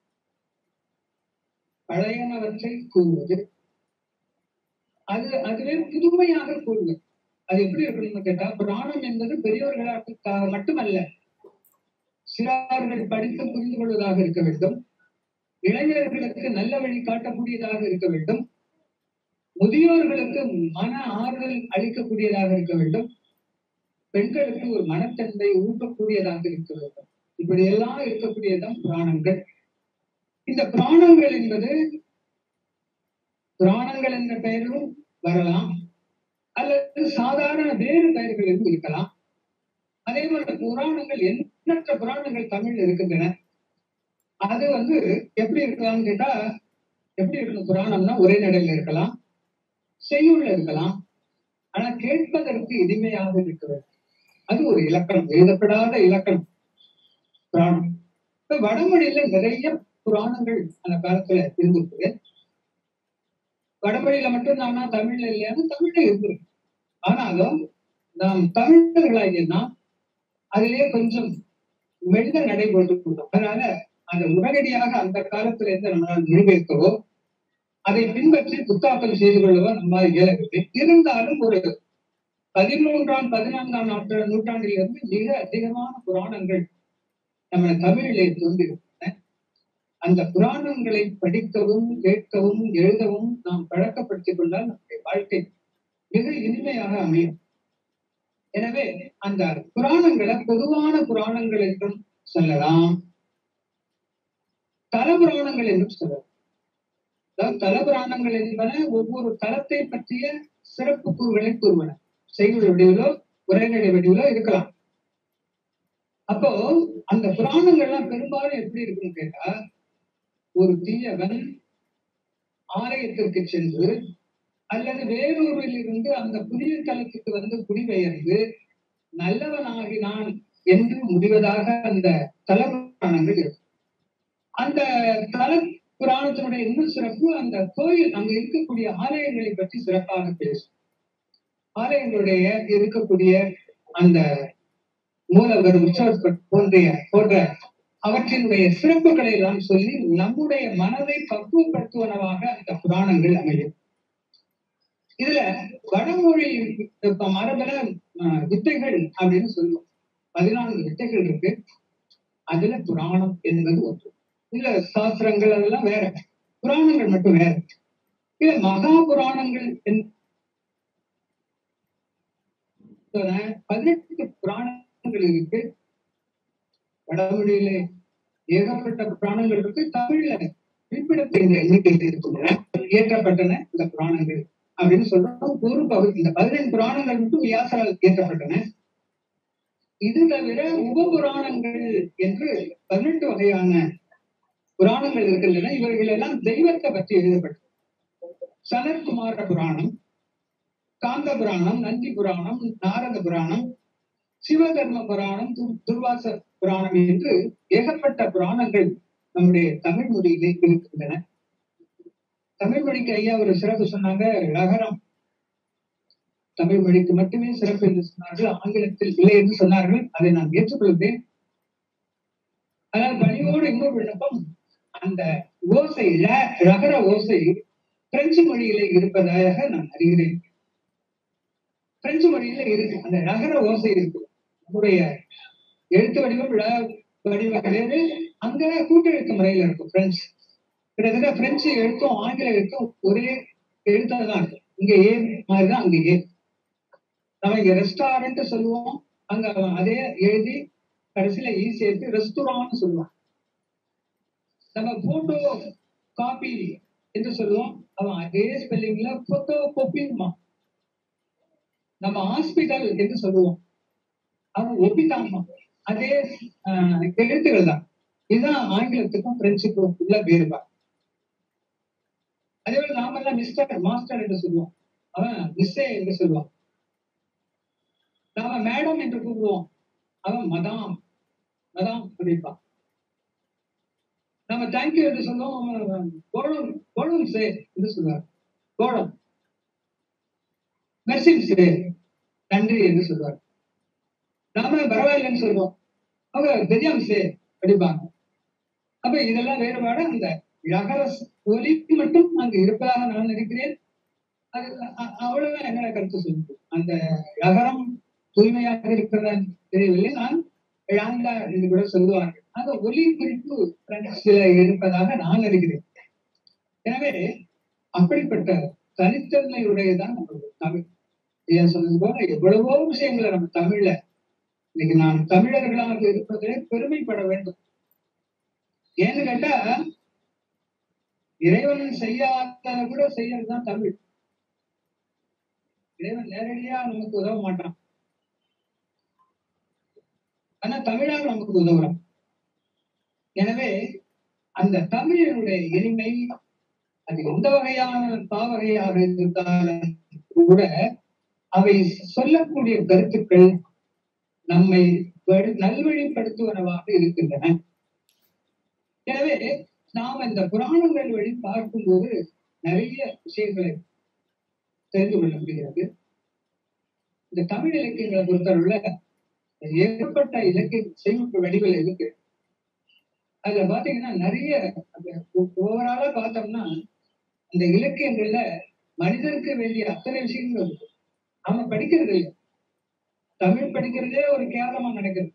பழையனவற்றை கூறுவது அது அதுவே புதுமையாக கூறுவது அது எப்படி இருக்கணும்னு கேட்டா புராணம் என்பது பெரியவர்களுக்காக மட்டுமல்ல சிறார்கள் படித்து புரிந்து கொள்வதாக இருக்க வேண்டும் இளைஞர்களுக்கு நல்ல வழி காட்டக்கூடியதாக இருக்க வேண்டும் முதியோர்களுக்கு மன ஆறுதல் அளிக்கக்கூடியதாக இருக்க வேண்டும் பெண்களுக்கு ஒரு மனத்தன்மை ஊட்டக்கூடியதாக இருக்க வேண்டும் இப்படி எல்லாம் இருக்கக்கூடியதுதான் புராணங்கள் இந்த புராணங்கள் என்பது புராணங்கள் என்ற பெயரும் வரலாம் அல்லது சாதாரண வேறு பெயர்களிலும் இருக்கலாம் அதே போல புராணங்கள் எண்ணற்ற புராணங்கள் தமிழ்ல இருக்கின்றன அது வந்து எப்படி இருக்கலாம்னு கேட்டா எப்படி இருக்கணும் புராணம்னா ஒரே நடையில இருக்கலாம் செய்யுள்ள இருக்கலாம் ஆனா கேட்பதற்கு இனிமையாக இருக்க வேண்டும் அது ஒரு இலக்கணம் எழுதப்படாத இலக்கணம் புராணம் இப்ப வடமொழியில நிறைய புராணங்கள் அந்த காலத்துல இருந்திருக்கு வடமொழியில மட்டும் தானா தமிழ்ல இல்லையான்னு தமிழ்ல இருந்திருக்கு ஆனாலும் நாம் தமிழர்களாகிய நாம் அதிலேயே கொஞ்சம் மெல்ல நடை போட்டு கொண்டோம் அதனால அந்த உடனடியாக அந்த காலத்துல இருந்து நம்மளால் நிரூபிக்கவோ அதை பின்பற்றி புத்தாக்கம் செய்து கொள்ளவோ நம்மால் இயலவில்லை இருந்தாலும் ஒரு பதிமூன்றாம் பதினான்காம் நாட்டு நூற்றாண்டிலிருந்து மிக அதிகமான புராணங்கள் நம்ம தமிழிலே தோன்றியிருக்கின்றன அந்த புராணங்களை படிக்கவும் கேட்கவும் எழுதவும் நாம் பழக்கப்படுத்திக் கொண்டால் நம்முடைய வாழ்க்கை மிக இனிமையாக அமையும் எனவே அந்த புராணங்களை பொதுவான புராணங்கள் என்றும் சொல்லலாம் தலபுராணங்கள் என்றும் சொல்லலாம் அதாவது தலபுராணங்கள் என்பன ஒவ்வொரு தலத்தை பற்றிய சிறப்பு கூறுகளை கூறுவன செய்யுள் வடிவிலோ உரைநடை வடிவிலோ இருக்கலாம் அப்போ அந்த புராணங்கள்லாம் பெரும்பாலும் எப்படி இருக்குன்னு கேட்டா ஒரு தீயவன் ஆலயத்திற்கு சென்று அல்லது வேறொருவில் இருந்து அந்த புதிய தலத்துக்கு வந்து குடிபெயர்ந்து நல்லவனாகினான் என்று முடிவதாக அந்த தலபுராணங்கள் இருக்கும் அந்த தல புராணத்தினுடைய இன்னும் சிறப்பு அந்த கோயில் அங்க இருக்கக்கூடிய ஆலயங்களை பற்றி சிறப்பாக பேசும் ஆலயங்களுடைய இருக்கக்கூடிய அந்த மூலவர் உற்சவ போன்றிய போன்ற அவற்றினுடைய சிறப்புகளை எல்லாம் சொல்லி நம்முடைய மனதை பக்குவப்படுத்துவனவாக அந்த புராணங்கள் அமையும் இதுல வடமொழி இப்ப மரபுல அஹ், வித்தைகள் அப்படின்னு சொல்லுவோம் பதினான்கு வித்தைகள் இருக்கு அதுல புராணம் என்பது ஒன்று இல்ல சாஸ்திரங்கள் அதெல்லாம் வேற புராணங்கள் மட்டும் வேற இல்ல மகா புராணங்கள் என்பன பதினெட்டு புராணங்கள் இருக்கு வடமொழியிலே ஏகப்பட்ட புராணங்கள் இருக்கு தமிழ்ல குறிப்பிடத்தகுந்த எண்ணிக்கையில் இருக்கின்றன இயற்றப்பட்டன இந்த புராணங்கள் அப்படின்னு சொல்றோம் ஒரு பகுதி இந்த பதினெண்டு புராணங்கள் மட்டும் வியாசரால் இயற்றப்பட்டன இது தவிர உப புராணங்கள் என்று பதினெட்டு வகையான புராணங்கள் இருக்கின்றன இவைகள் எல்லாம் தெய்வத்தை பற்றி எழுதப்பட்டது சனத்குமார புராணம் காந்த புராணம் நந்தி புராணம் நாரத புராணம் சிவகர்ம புராணம் துர்- துர்வாச புராணம் என்று ஏகப்பட்ட புராணங்கள் நம்முடைய தமிழ் மொழியிலே இருக்கின்றன தமிழ் மொழிக்கு ஐயா ஒரு சிறப்பு சொன்னாங்க லகரம் தமிழ் மொழிக்கு மட்டுமே சிறப்பு என்று சொன்னார்கள் ஆங்கிலத்தில் இல்லை என்று சொன்னார்கள் அதை நான் ஏற்றுக்கொள்கிறேன் ஆனால் பணியோடு இன்னொரு விண்ணப்பம் அந்த ஓசை ல- லகர ஓசை பிரெஞ்சு மொழியிலே இருப்பதாக நான் அறிகிறேன் பிரெஞ்சு மொழியில இருக்கு அந்த நகர ஓசை இருக்கு நம்முடைய எழுத்து வடிவம் ழ வடிவம் வேறு அங்க கூட்டெழுத்து முறையில இருக்கும் பிரெஞ்சு கிட்டத்தட்ட பிரெஞ்சு எழுத்தும் ஆங்கில எழுத்தும் ஒரே எழுத்தாக தான் இருக்கும் இங்க ஏ மாதிரிதான் அங்க ஏ நம்ம இங்க ரெஸ்டாரண்ட் சொல்லுவோம் அங்க அவன் அதே எழுதி கடைசியில ஈ சேர்த்து ரெஸ்டாரண்ட் சொல்லுவான் நம்ம போட்டோ காப்பி என்று சொல்லுவோம் அவன் அதே ஸ்பெல்லிங்ல போட்டோ காப்பிங்குமா நம்ம ஹாஸ்பிட்டல் என்று சொல்லுவோம் அது ஒப்பிட்டாமா அதே ஆஹ், எழுத்துக்கள் தான் இதுதான் ஆங்கிலத்துக்கும் பிரெஞ்சுக்கும் உள்ள வேறுபாடு அதே போல நாம எல்லாம் மிஸ்டர் மாஸ்டர் என்று சொல்லுவோம் அவன் மிஸ்ஸே என்று சொல்லுவான் நாம மேடம் என்று கூப்பிடுவோம் அவன் மதாம் மதாம் அப்படிப்பான் நம்ம தேங்க்யூ என்று சொல்லுவோம் அவன் கோடம் கோடம் சே என்று சொல்லுவார் கோடம் மெர்சி சே நன்றி என்று சொல்லுவார் நாம பரவாயில்லைன்னு சொல்லுவோம் அவங்க தெரியாம சே அப்படிப்பாங்க அப்ப இதெல்லாம் வேறுபாடு அந்த யகர ஒலிக்கு மட்டும் அங்கு இருப்பதாக நான் நினைக்கிறேன் அது அ- அவ்வளவுதான் என்னோட கருத்து சொல்லுது அந்த யகரம் தூய்மையாக இருக்கிறதா தெரியவில்லை நான் யாண்டா என்று கூட சொல்லுவார்கள் அந்த ஒலி குறிப்பு சில இருப்பதாக நான் நினைக்கிறேன் எனவே அப்படிப்பட்ட தனித்தன்மை உடையதான் நம்மளுடைய தமிழ் ஏன் சொன்னது போல எவ்வளவோ விஷயங்களை நம்ம தமிழ்ல இன்னைக்கு நான் தமிழர்களாக இருப்பதிலே பெருமைப்பட வேண்டும் ஏன்னு கேட்டா இறைவன் செய்யாத கூட செய்யறதுதான் தமிழ் இறைவன் நேரடியா நமக்கு உதவ மாட்டான் ஆனா தமிழால் நமக்கு உதவுறான் எனவே அந்த தமிழினுடைய இனிமை அது எந்த வகையான பாவகையாக இருந்தாலும் கூட அவை சொல்லக்கூடிய கருத்துக்கள் நம்மை வழி- நல்வழிப்படுத்துவனவாக இருக்கின்றன எனவே நாம் இந்த புராணங்கள் வழி பார்க்கும்போது நிறைய விஷயங்களை தெரிந்து கொள்ள முடிகிறது இந்த தமிழ் இலக்கியங்களை பொறுத்தவரையில ஏகப்பட்ட இலக்கிய செய்முறை வடிவில் இருக்கு அதுல பாத்தீங்கன்னா நிறைய ஓவராலா பார்த்தோம்னா அந்த இலக்கியங்கள்ல மனிதனுக்கு வேண்டிய அத்தனை விஷயங்கள் இருக்கு நாம படிக்கிறது இல்லை தமிழ் படிக்கிறதே ஒரு கேவலமா நடக்குது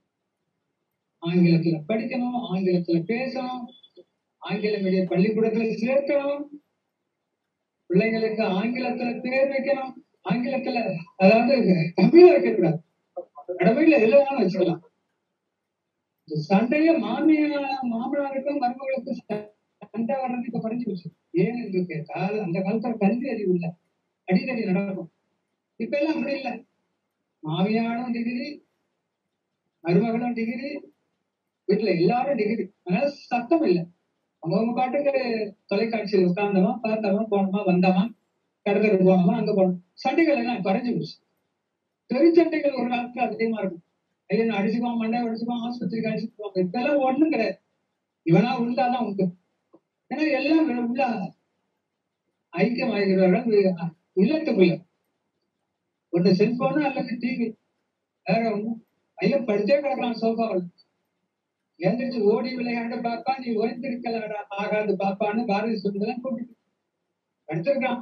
ஆங்கிலத்துல படிக்கணும் ஆங்கிலத்துல பேசணும் ஆங்கில மீடியம் பள்ளிக்கூடத்துல சேர்க்கணும் பிள்ளைங்களுக்கு ஆங்கிலத்துல பேர் வைக்கணும் ஆங்கிலத்துல அதாவது தமிழ்ல வைக்கக்கூடாது கடமையில எல்லாம் வச்சுக்கலாம் இந்த சண்டையே மாமியா மாமனாருக்கும் மருமகளுக்கும் சண்டை வர்றது இப்ப குறைஞ்சு போச்சு ஏன் என்று கேட்டால் அந்த காலத்துல கல்வி அறிவு இல்லை அடிக்கடி நடக்கும் இப்ப எல்லாம் அப்படி இல்லை மாமியாரும் டிகிரி மருமகளும் டிகிரி வீட்டுல எல்லாரும் டிகிரி அதனால சத்தம் இல்லை அவங்க பாட்டுக்கு தொலைக்காட்சியில் உட்கார்ந்தோமா பார்த்தோமா போனோமா வந்தோமா கடற்கரை போனோமா அங்க போனோம் சண்டைகள் எல்லாம் குறைஞ்சு போச்சு தெருச்சண்டைகள் ஒரு காலத்துல அதிகமா இருக்கும் ஐயன் அடிச்சுக்குவான் மண்டை அடிச்சுக்குவான் ஆஸ்பத்திரிக்கு அடிச்சுட்டு போவாங்க இப்ப எல்லாம் ஒண்ணும் கிடையாது இவனா உண்டாதான் உண்டு ஏன்னா எல்லாம் வே- உள்ள ஐக்கியம் ஆகிறார்கள் வே- இல்லத்துக்குள்ள ஒண்ணு செல்போனு அல்லது டிவி வேற ஒண்ணும் ஐயன் படுத்தே கிடக்கலாம் சோஃபாவில் எந்திரிச்சு ஓடி விளையாண்டு பாப்பா நீ ஓய்ந்திருக்கலாடா ஆகாது பாப்பான்னு பாரதி சுந்தரம் கூப்பிட்டு படுத்திருக்கான்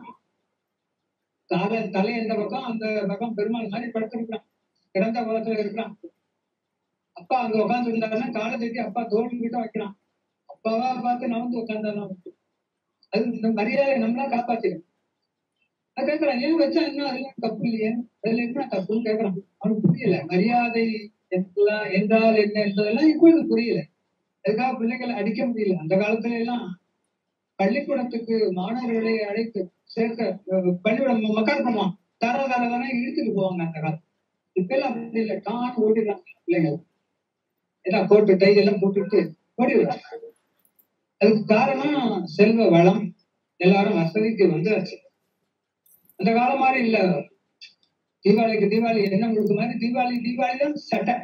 கால தலை எந்த பக்கம் அந்த பக்கம் பெருமாள் மாதிரி படுத்திருக்கான் கிடந்த குளத்துல இருக்கிறான் அப்பா அங்க உட்கார்ந்து இருந்தாருன்னா காலை தட்டி அப்பா தோல்வி கிட்ட வைக்கிறான் அப்பாவா பார்த்து நவந்து உட்கார்ந்தாலும் அது இந்த மரியாதை நம்மளா காப்பாத்திடும் அது கேட்கறான் ஏன் வச்சா என்ன அதெல்லாம் தப்பு இல்லையே அதுல என்ன தப்புன்னு கேட்கறான் அவனுக்கு புரியல மரியாதை எல்லாம் என்றால் என்ன என்பதெல்லாம் இப்பொழுது புரியல அதுக்காக பிள்ளைகளை அடிக்க முடியல அந்த காலத்துல எல்லாம் பள்ளிக்கூடத்துக்கு மாணவர்களை அழைத்து சேர்க்க அஹ், பள்ளிக்கூடம் மக்கள் பண்ணுவான் தர தர தர இழுத்துட்டு போவாங்க அந்த காலம் இப்ப எல்லாம் அப்படி இல்லை கான் ஓடிடுறாங்க பிள்ளைங்க எல்லாம் போட்டு டை எல்லாம் போட்டுட்டு ஓடிடுறாங்க அதுக்கு காரணம் செல்வ வளம் எல்லாரும் வசதிக்கு வந்தாச்சு அந்த காலம் மாதிரி இல்ல தீபாவளிக்கு தீபாவளி என்ன கொடுத்த மாதிரி தீபாவளி தீபாவளி தான் சட்டை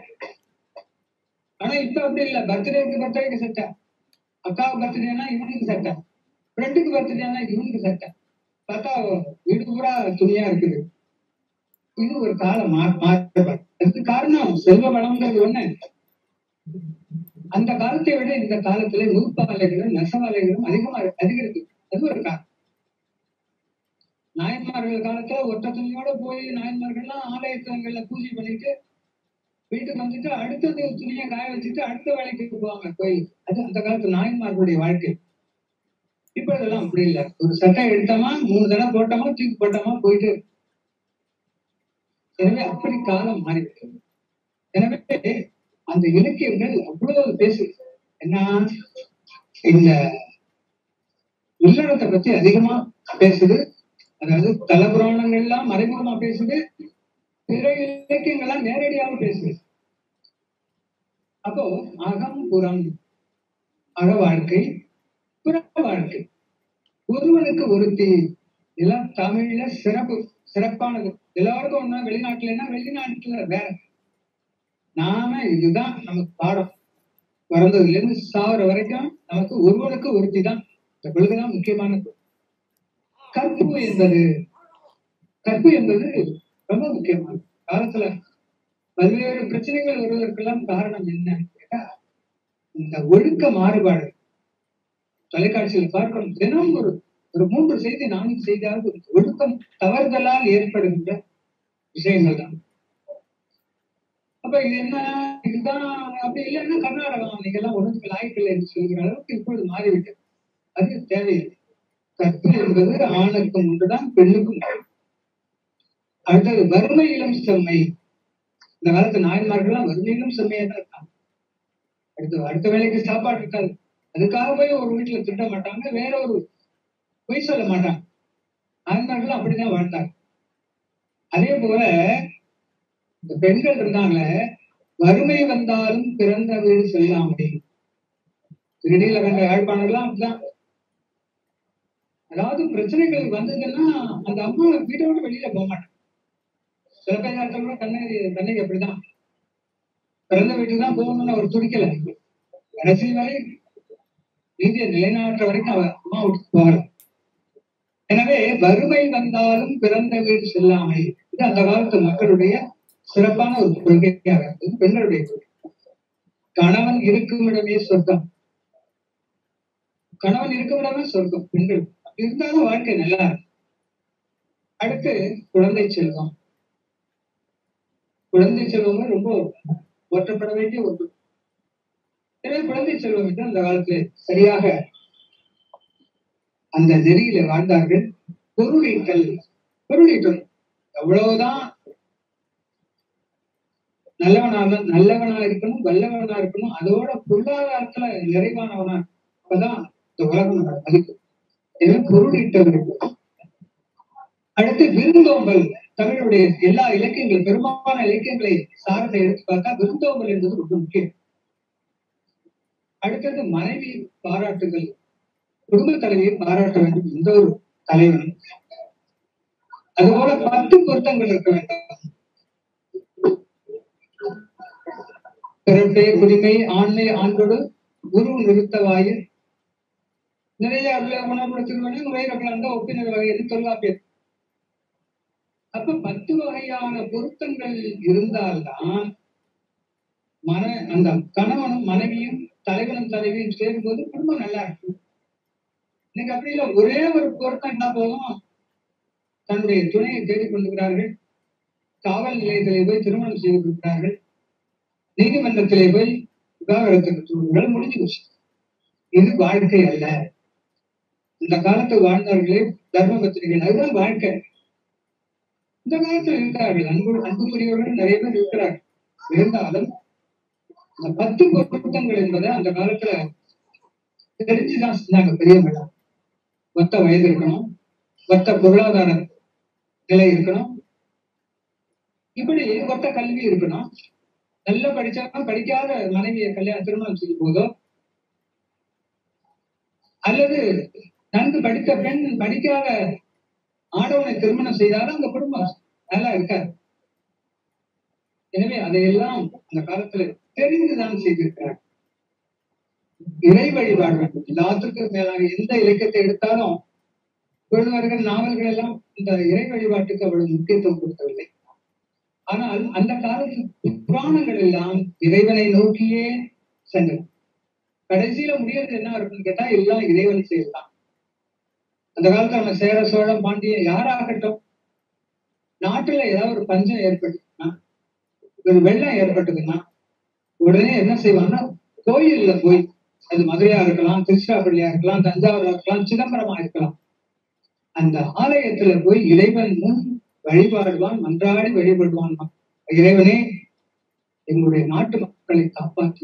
ஆனா இப்ப அப்படி இல்ல பர்த்டேக்கு பர்த்டேக்கு சட்டை அக்காவுக்கு பர்த்டேனா இவனுக்கு சட்டை ஃப்ரெண்டுக்கு பர்த்டேனா இவனுக்கு சட்டை பார்த்தா வீடு பூரா துணியா இருக்குது இது ஒரு காலம் மா- மாறுபாடு அதுக்கு காரணம் செல்வ வளம்ங்கிறது ஒண்ணு அந்த காலத்தை விட இந்த காலத்துல நூற்பாலைகளும் நெசவாலைகளும் அதிகமா அதிகரிக்கு அது ஒரு காரணம் நாயன்மார்கள் காலத்துல ஒற்ற துணியோட போய் நாயன்மார்கள்லாம் ஆலயத்தங்கள்ல பூஜை பண்ணிட்டு வீட்டுக்கு வந்துட்டு அடுத்தது துணியை காய வச்சுட்டு அடுத்த வேலைக்கு போவாங்க கோயில் அது அந்த காலத்து நாயன்மார்களுடைய வாழ்க்கை இப்ப இதெல்லாம் அப்படி இல்லை ஒரு சட்டை எடுத்தோமா மூணு தடவை போட்டோமா தூக்கி போட்டோமா போயிட்டு இருக்கு. எனவே அப்படி காலம் மாறிவிட்டது எனவே அந்த இலக்கியங்கள் அவ்வளவு பேசுது என்ன இந்த இல்லறத்தை பத்தி அதிகமா பேசுது அதாவது தலபுராணங்கள்லாம் மறைமுகமா பேசுது பிற இலக்கியங்கள்லாம் நேரடியாக பேசுது அப்போ அகம் புறம் அக வாழ்க்கை புற வாழ்க்கை ஒருவனுக்கு ஒருத்தி எல்லாம் தமிழ்ல சிறப்பு சிறப்பானது எல்லாருக்கும் ஒண்ணா வெளிநாட்டுலன்னா வெளிநாட்டுல வேற நாம இதுதான் நமக்கு பாடம் பிறந்ததுல இருந்து சாவர வரைக்கும் நமக்கு ஒருவனுக்கு ஒருத்தி தான் இந்த கொள்கைதான் முக்கியமானது கற்பு என்பது கற்பு என்பது ரொம்ப முக்கியமானது காலத்துல பல்வேறு பிரச்சனைகள் வருவதற்கெல்லாம் காரணம் என்ன கேட்டா இந்த ஒழுக்க மாறுபாடு தொலைக்காட்சியில் பார்க்கிறோம் தினம் ஒரு ஒரு மூன்று செய்தி நான்கு செய்தியாவது ஒரு ஒழுக்கம் தவறுதலால் ஏற்படுகின்ற விஷயங்கள் தான் அப்ப இது என்ன இதுதான் அப்படி இல்லைன்னா கர்நாடகம் நீங்க எல்லாம் ஒண்ணுக்கு லாய்ப்பில்லை என்று சொல்கிற அளவுக்கு இப்பொழுது மாறிவிட்டது அது தேவையில்லை கற்பு என்பது ஆணுக்கும் ஒன்றுதான் பெண்ணுக்கும் ஒன்று. அடுத்தது வறுமையிலும் செம்மை இந்த காலத்து நாயன்மார்கள்லாம் வறுமையிலும் செம்மையா தான் இருக்காங்க அடுத்து அடுத்த வேலைக்கு சாப்பாடு இருக்காது அதுக்காக போய் ஒரு வீட்டுல திட்ட மாட்டாங்க வேற ஒரு பொய் சொல்ல மாட்டாங்க நாயன்மார்கள் அப்படிதான் வாழ்ந்தாங்க அதே போல இந்த பெண்கள் இருந்தாங்களே வறுமை வந்தாலும் பிறந்த வீடு செல்லாமே திருடியில கண்ட யாழ்ப்பாணர்கள்லாம் அப்படிதான் அதாவது பிரச்சனைகள் வந்ததுன்னா அந்த அம்மா வீட்டை விட்டு வெளியில போக மாட்டாங்க சில பேர் நேரத்துல கூட கண்ணகி கண்ணகி அப்படிதான் பிறந்த வீட்டுக்கு தான் போகணும்னு அவர் துடிக்கல கடைசி வரை நீதியை நிலைநாட்டுற வரைக்கும் அவ அம்மா விட்டு போகல எனவே வறுமை வந்தாலும் பிறந்த வீடு செல்லாமை இது அந்த காலத்து மக்களுடைய சிறப்பான ஒரு கொள்கையாக இருந்தது பெண்களுடைய கொள்கை கணவன் இருக்கும் இடமே சொர்க்கம் கணவன் இருக்கும் இடமே சொர்க்கம் பெண்கள் அப்படி இருந்தாலும் வாழ்க்கை நல்லா இருக்கும் அடுத்து குழந்தை செல்வம் குழந்தை செல்வம் ரொம்ப போற்றப்பட வேண்டிய ஒன்று எனவே குழந்தை செல்வம் என்று அந்த காலத்தில் சரியாக அந்த நெறியில வாழ்ந்தார்கள் பொருளீட்டல் பொருளீட்டல் எவ்வளவுதான் நல்லவனாக நல்லவனா இருக்கணும் வல்லவனா இருக்கணும் அதோட பொருளாதாரத்துல நிறைவானவனா அப்பதான் இந்த உலகம் மதிக்கும் எனவே பொருளீட்டல் இருக்கும் அடுத்து விருந்தோம்பல் தமிழுடைய எல்லா இலக்கியங்கள் பெரும்பாலான இலக்கியங்களை சார்ந்த எடுத்து பார்த்தா விருந்தோம்பல் என்பது ரொம்ப முக்கியம் அடுத்தது மனைவி பாராட்டுதல் குடும்ப தலைவியை பாராட்ட வேண்டும் எந்த ஒரு தலைவனும் அதுபோல பத்து பொருத்தங்கள் இருக்க வேண்டும் பிறப்பே குடிமை ஆண்மை ஆண்டோடு குரு நிறுத்தவாயு நிறைய உணர்வு திருமணம் உரையிறப்பலாந்த ஒப்பினர் வகை என்று தொல்காப்பியர் அப்ப பத்து வகையான பொருத்தங்கள் இருந்தால்தான் மன அந்த கணவனும் மனைவியும் தலைவனும் தலைவியும் சேரும்போது குடும்பம் நல்லா இருக்கும் இன்னைக்கு அப்படி இல்லை ஒரே ஒரு பொருத்தம் என்ன போதும் தன்னுடைய துணையை தேடிக் கொண்டிருக்கிறார்கள் காவல் நிலையத்திலே போய் திருமணம் செய்து கொடுக்கிறார்கள் நீதிமன்றத்திலே போய் விவாகரத்துக்கு சொல்லுங்கள் முடிஞ்சு போச்சு இது வாழ்க்கை அல்ல இந்த காலத்து வாழ்ந்தார்களே தர்ம பத்திரிகைகள் அதுதான் வாழ்க்கை இந்த காலத்துல இருக்கிறார்கள் அன்பு அன்புக்குரியவர்கள் நிறைய பேர் இருக்கிறார்கள் இருந்தாலும் இந்த பத்து பொருத்தங்கள் என்பதை அந்த காலத்துல தெரிஞ்சுதான் செஞ்சாங்க பெரியவங்க ஒத்த வயது இருக்கணும் ஒத்த பொருளாதார நிலை இருக்கணும் இப்படி ஒத்த கல்வி இருக்கணும் நல்லா படிச்சாலும் படிக்காத மனைவியை கல்யாணம் திருமணம் செய்யும் போதோ அல்லது நன்கு படித்த பெண் படிக்காத ஆடவனை திருமணம் செய்தாலும் அந்த குடும்பம் நல்லா இருக்காது எனவே அதையெல்லாம் அந்த காலத்துல தெரிந்துதான் செய்திருக்கிறார் இறை வழிபாடு வேண்டும் எல்லாத்துக்கும் மேலாக எந்த இலக்கியத்தை எடுத்தாலும் விருதுவர்கள் நாவல்கள் எல்லாம் இந்த இறை வழிபாட்டுக்கு அவ்வளவு முக்கியத்துவம் கொடுக்கவில்லை ஆனால் அந்த காலத்து புராணங்கள் எல்லாம் இறைவனை நோக்கியே சென்றன கடைசியில முடியறது என்ன இருக்குன்னு கேட்டா எல்லாம் இறைவன் செய்யலாம் அந்த காலத்துல நம்ம சேர சோழம் பாண்டியன் யாராகட்டும் நாட்டுல ஏதாவது ஒரு பஞ்சம் ஏற்பட்டுச்சுன்னா ஒரு வெள்ளம் ஏற்பட்டதுன்னா உடனே என்ன செய்வாங்கன்னா கோயில்ல போய் அது மதுரையா இருக்கலாம் திருச்சிராப்பள்ளியா இருக்கலாம் தஞ்சாவூரா இருக்கலாம் சிதம்பரமா இருக்கலாம் அந்த ஆலயத்துல போய் இறைவன் முன் வழிபாடுவான் மன்றாடி வழிபடுவான் இறைவனே எங்களுடைய நாட்டு மக்களை காப்பாற்றி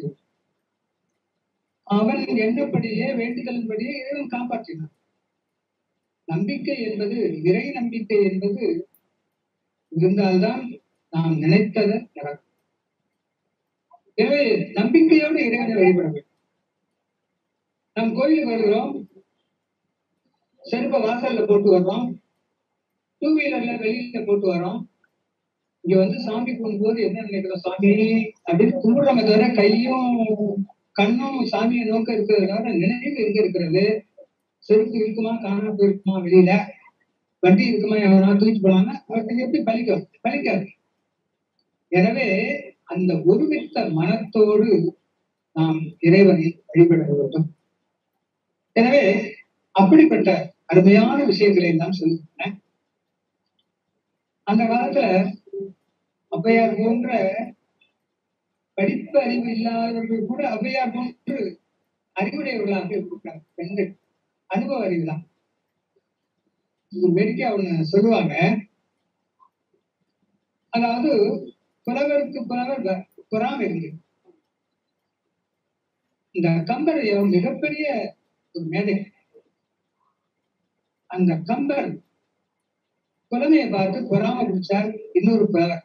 அவன் எண்ணப்படியே வேண்டுதலின்படியே இறைவன் காப்பாற்றினான் நம்பிக்கை என்பது இறை நம்பிக்கை என்பது இருந்தால்தான் நாம் நினைத்ததை நடக்கும் எனவே நம்பிக்கையோடு இறைவனை வழிபட வேண்டும் நாம் கோயிலுக்கு வருகிறோம் செருப்ப வாசல்ல போட்டு வர்றோம் டூ வீலர்ல வெளியில போட்டு வரோம் இங்க வந்து சாமி கும்பிடும்போது என்ன நினைக்கிறோம் சாமி அப்படின்னு கும்பிடுறோமே தவிர கையும் கண்ணும் சாமியை நோக்க இருக்கிறதுனால நினைவு எங்க இருக்கிறது செருப்பு இருக்குமா காணாம போயிருக்குமா வெளியில வண்டி இருக்குமா எவனா தூக்கி போலாம்னா அது எப்படி பலிக்கும் பலிக்காது எனவே அந்த ஒருமித்த மனத்தோடு நாம் இறைவனை வழிபட வேண்டும் எனவே அப்படிப்பட்ட அருமையான விஷயங்களை எல்லாம் சொல்லுகிறேன் அந்த காலத்துல ஔவையார் போன்ற படிப்பு அறிவு இல்லாதவர்கள் கூட ஔவையார் போன்று அறிவுடையவர்களாக இருக்கிறார் பெண்கள் அனுபவ அறிவுதான் ஒரு வேடிக்கை அவங்க சொல்லுவாங்க அதாவது புலவருக்கு புலவர் வ- பொறாமை இருக்கு இந்த கம்பர் எவ- மிகப்பெரிய ஒரு மேதை அந்த கம்பர் புலமையை பார்த்து பொறாமை பிடிச்சார் இன்னொரு புலவர்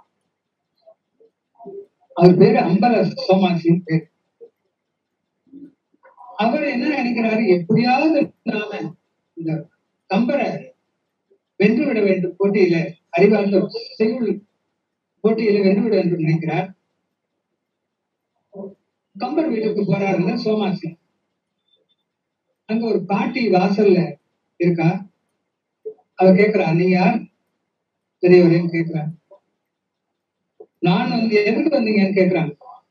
அவர் பேரு அம்பல சோமாசின் பேர் அவர் என்ன நினைக்கிறாரு எப்படியாவது நாம இந்த கம்பரை வென்று விட வேண்டும் போட்டியில அறிவார்ந்த செய்யுள் போட்டியில வென்று விட வேண்டும் நினைக்கிறார் கம்பர் வீட்டுக்கு போறாருங்க சோமாசி அங்க ஒரு பாட்டி வாசல்ல இருக்கா அவர் கேக்குறா நீ யார் பெரியவரேன்னு கேக்குறான் நான் வந்து எதுக்கு வந்தீங்கன்னு கேக்குறாங்க